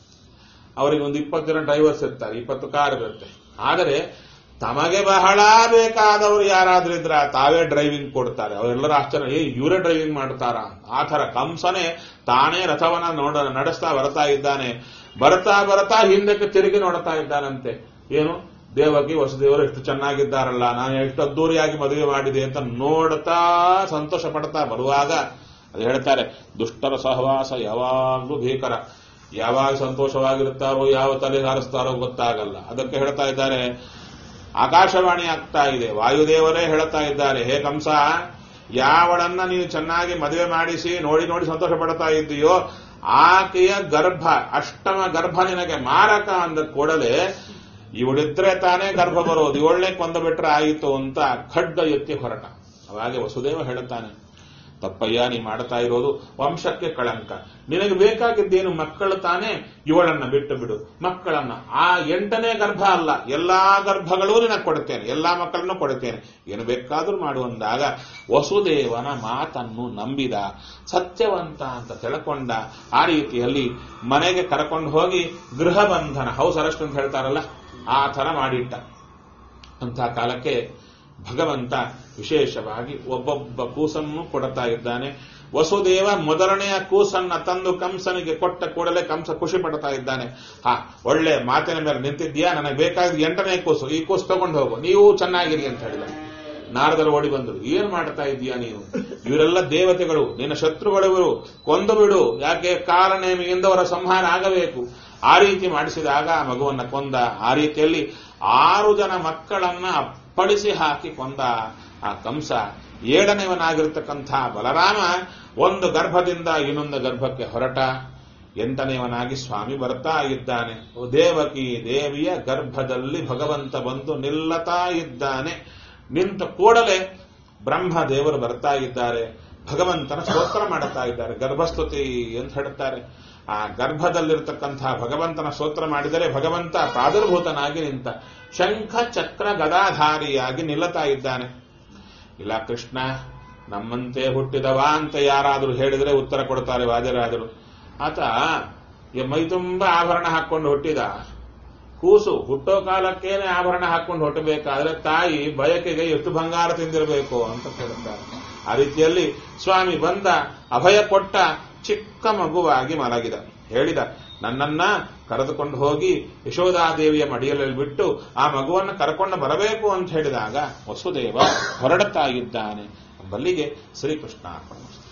ಅವರಿಗೆ ಒಂದು ಇಪ್ಪತ್ತು ಜನ ಡ್ರೈವರ್ಸ್ ಇರ್ತಾರೆ ಇಪ್ಪತ್ತು ಕಾರ್ ಇರುತ್ತೆ ಆದರೆ ತಮಗೆ ಬಹಳ ಬೇಕಾದವರು ಯಾರಾದ್ರೂ ಇದ್ರ ತಾವೇ ಡ್ರೈವಿಂಗ್ ಕೊಡ್ತಾರೆ ಅವರೆಲ್ಲರೂ ಆಶ್ಚರ್ಯ ಏ ಇವರೇ ಡ್ರೈವಿಂಗ್ ಮಾಡ್ತಾರ ಆ ಥರ ಕಂಸನೇ ತಾನೇ ರಥವನ್ನ ನೋಡ ನಡೆಸ್ತಾ ಬರ್ತಾ ಇದ್ದಾನೆ ಬರ್ತಾ ಬರ್ತಾ ಹಿಂದಕ್ಕೆ ತಿರುಗಿ ನೋಡ್ತಾ ಇದ್ದಾನಂತೆ ಏನು ದೇವಕಿ ವಸುದೇವರು ಎಷ್ಟು ಚೆನ್ನಾಗಿದ್ದಾರಲ್ಲ ನಾನು ಎಷ್ಟು ಅದ್ದೂರಿಯಾಗಿ ಮದುವೆ ಮಾಡಿದೆ ಅಂತ ನೋಡ್ತಾ ಸಂತೋಷ ಪಡ್ತಾ ಬರುವಾಗ ಅದು ಹೇಳ್ತಾರೆ ದುಷ್ಟರ ಸಹವಾಸ ಯಾವಾಗ್ಲೂ ಭೀಕರ ಯಾವಾಗ ಸಂತೋಷವಾಗಿರುತ್ತಾರೋ ಯಾವ ತಲೆ ಹಾರಿಸ್ತಾರೋ ಗೊತ್ತಾಗಲ್ಲ ಅದಕ್ಕೆ ಹೇಳ್ತಾ ಇದ್ದಾರೆ ಆಕಾಶವಾಣಿ ಆಗ್ತಾ ಇದೆ ವಾಯುದೇವರೇ ಹೇಳ್ತಾ ಇದ್ದಾರೆ ಹೇ ಕಂಸ ಯಾವಳನ್ನ ನೀನು ಚೆನ್ನಾಗಿ ಮದುವೆ ಮಾಡಿಸಿ ನೋಡಿ ನೋಡಿ ಸಂತೋಷ ಪಡ್ತಾ ಇದ್ದೀಯೋ ಆಕೆಯ ಗರ್ಭ ಅಷ್ಟಮ ಗರ್ಭ ನಿನಗೆ ಮಾರಕ ಅಂದ ಕೂಡಲೇ ಇವಳಿದ್ರೆ ತಾನೇ ಗರ್ಭ ಬರೋದು ಇವಳನ್ನೇ ಕೊಂದು ಬಿಟ್ರೆ ಆಯಿತು ಅಂತ ಖಡ್ಗ ಎತ್ತಿ ಹೊರಟ ಅವಾಗೆ ವಸುದೇವ ಹೇಳುತ್ತಾನೆ ತಪ್ಪಯ್ಯ ನೀ ಮಾಡ್ತಾ ಇರೋದು ವಂಶಕ್ಕೆ ಕಳಂಕ ನಿನಗೆ ಬೇಕಾಗಿದ್ದೇನು ಮಕ್ಕಳು ತಾನೇ ಇವಳನ್ನ ಬಿಟ್ಟು ಬಿಡು ಮಕ್ಕಳನ್ನ ಆ ಎಂಟನೇ ಗರ್ಭ ಅಲ್ಲ ಎಲ್ಲಾ ಗರ್ಭಗಳೂ ನಿನಗೆ ಕೊಡುತ್ತೇನೆ ಎಲ್ಲಾ ಮಕ್ಕಳನ್ನು ಕೊಡುತ್ತೇನೆ ಏನು ಬೇಕಾದ್ರೂ ಮಾಡುವಂದಾಗ ವಸುದೇವನ ಮಾತನ್ನು ನಂಬಿದ ಸತ್ಯವಂತ ಅಂತ ತಿಳ್ಕೊಂಡ ಆ ರೀತಿಯಲ್ಲಿ ಮನೆಗೆ ಕರ್ಕೊಂಡು ಹೋಗಿ ಗೃಹ ಬಂಧನ ಹೌಸ್ ಅರೆಸ್ಟ್ ಅಂತ ಹೇಳ್ತಾರಲ್ಲ ಆ ತರ ಮಾಡಿಟ್ಟ ಅಂತ ಕಾಲಕ್ಕೆ ಭಗವಂತ ವಿಶೇಷವಾಗಿ ಒಬ್ಬೊಬ್ಬ ಕೂಸನ್ನು ಕೊಡ್ತಾ ಇದ್ದಾನೆ ವಸುದೇವ ಮೊದಲನೆಯ ಕೂಸನ್ನ ತಂದು ಕಂಸನಿಗೆ ಕೊಟ್ಟ ಕೂಡಲೇ ಕಂಸ ಖುಷಿ ಪಡ್ತಾ ಇದ್ದಾನೆ ಹಾ ಒಳ್ಳೆ ಮಾತಿನ ಮೇಲೆ ನಿಂತಿದ್ಯಾ ನನಗೆ ಬೇಕಾದ ಎಂಟನೇ ಕೂಸು ಈ ಕೂಸು ತಗೊಂಡು ಹೋಗು ನೀವು ಚೆನ್ನಾಗಿರಿ ಅಂತ ಹೇಳಿದ ನಾರದರು ಓಡಿ ಬಂದರು ಏನ್ ಮಾಡ್ತಾ ಇದೀಯಾ ನೀನು ಇವರೆಲ್ಲ ದೇವತೆಗಳು ನಿನ್ನ ಶತ್ರುಗಳಿವರು ಕೊಂದು ಬಿಡು ಯಾಕೆ ಕಾಲನೇಮಿಯಿಂದ ಅವರ ಸಂಹಾರ ಆಗಬೇಕು ಆ ರೀತಿ ಮಾಡಿಸಿದಾಗ ಆ ಮಗುವನ್ನ ಕೊಂದ ಆ ರೀತಿಯಲ್ಲಿ ಆರು ಜನ ಮಕ್ಕಳನ್ನ ಅಪ್ಪಳಿಸಿ ಹಾಕಿ ಕೊಂದ ಆ ಕಂಸ ಏಳನೇವನಾಗಿರ್ತಕ್ಕಂಥ ಬಲರಾಮ ಒಂದು ಗರ್ಭದಿಂದ ಇನ್ನೊಂದು ಗರ್ಭಕ್ಕೆ ಹೊರಟ ಎಂಟನೇವನಾಗಿ ಸ್ವಾಮಿ ಬರ್ತಾ ಇದ್ದಾನೆ ದೇವಕಿ ದೇವಿಯ ಗರ್ಭದಲ್ಲಿ ಭಗವಂತ ಬಂದು ನಿಲ್ಲತಾ ಇದ್ದಾನೆ ನಿಂತ ಕೂಡಲೇ ಬ್ರಹ್ಮ ದೇವರು ಬರ್ತಾ ಇದ್ದಾರೆ ಭಗವಂತನ ಸ್ತೋತ್ರ ಮಾಡುತ್ತಾ ಇದ್ದಾರೆ ಗರ್ಭಸ್ತುತಿ ಅಂತ ಹೇಳ್ತಾರೆ ಆ ಗರ್ಭದಲ್ಲಿರ್ತಕ್ಕಂತಹ ಭಗವಂತನ ಸ್ತೋತ್ರ ಮಾಡಿದರೆ ಭಗವಂತ ಪ್ರಾದುರ್ಭೂತನಾಗಿ ನಿಂತ ಶಂಖ ಚಕ್ರ ಗದಾಧಾರಿಯಾಗಿ ನಿಲ್ಲತಾ ಇದ್ದಾನೆ ಇಲ್ಲ ಕೃಷ್ಣ ನಮ್ಮಂತೆ ಹುಟ್ಟಿದವ ಅಂತ ಯಾರಾದರೂ ಹೇಳಿದರೆ ಉತ್ತರ ಕೊಡ್ತಾರೆ ವಾದಿರಾದರು ಆತ ಈ ಮೈ ತುಂಬ ಆಭರಣ ಹಾಕೊಂಡು ಹುಟ್ಟಿದ ಕೂಸು ಹುಟ್ಟೋ ಕಾಲಕ್ಕೇನೆ ಆಭರಣ ಹಾಕೊಂಡು ಹೊಟ್ಟಬೇಕಾದ್ರೆ ತಾಯಿ ಬಯಕೆಗೆ ಎಷ್ಟು ಬಂಗಾರ ತಿಂದಿರಬೇಕು ಅಂತ ಕೇಳುತ್ತಾರೆ ಆ ರೀತಿಯಲ್ಲಿ ಸ್ವಾಮಿ ಬಂದ ಅಭಯ ಕೊಟ್ಟ ಚಿಕ್ಕ ಮಗುವಾಗಿ ಮಲಗಿದ ಹೇಳಿದ ನನ್ನನ್ನ ಕರೆದುಕೊಂಡು ಹೋಗಿ ಯಶೋಧಾದೇವಿಯ ಮಡಿಯಲ್ಲಿ ಬಿಟ್ಟು ಆ ಮಗುವನ್ನು ಕರ್ಕೊಂಡು ಬರಬೇಕು ಅಂತ ಹೇಳಿದಾಗ ವಸುದೇವ ಹೊರಡುತ್ತಾ ಇದ್ದಾನೆ ಬಲ್ಲಿಗೆ ಶ್ರೀಕೃಷ್ಣ ಅರ್ಪಣ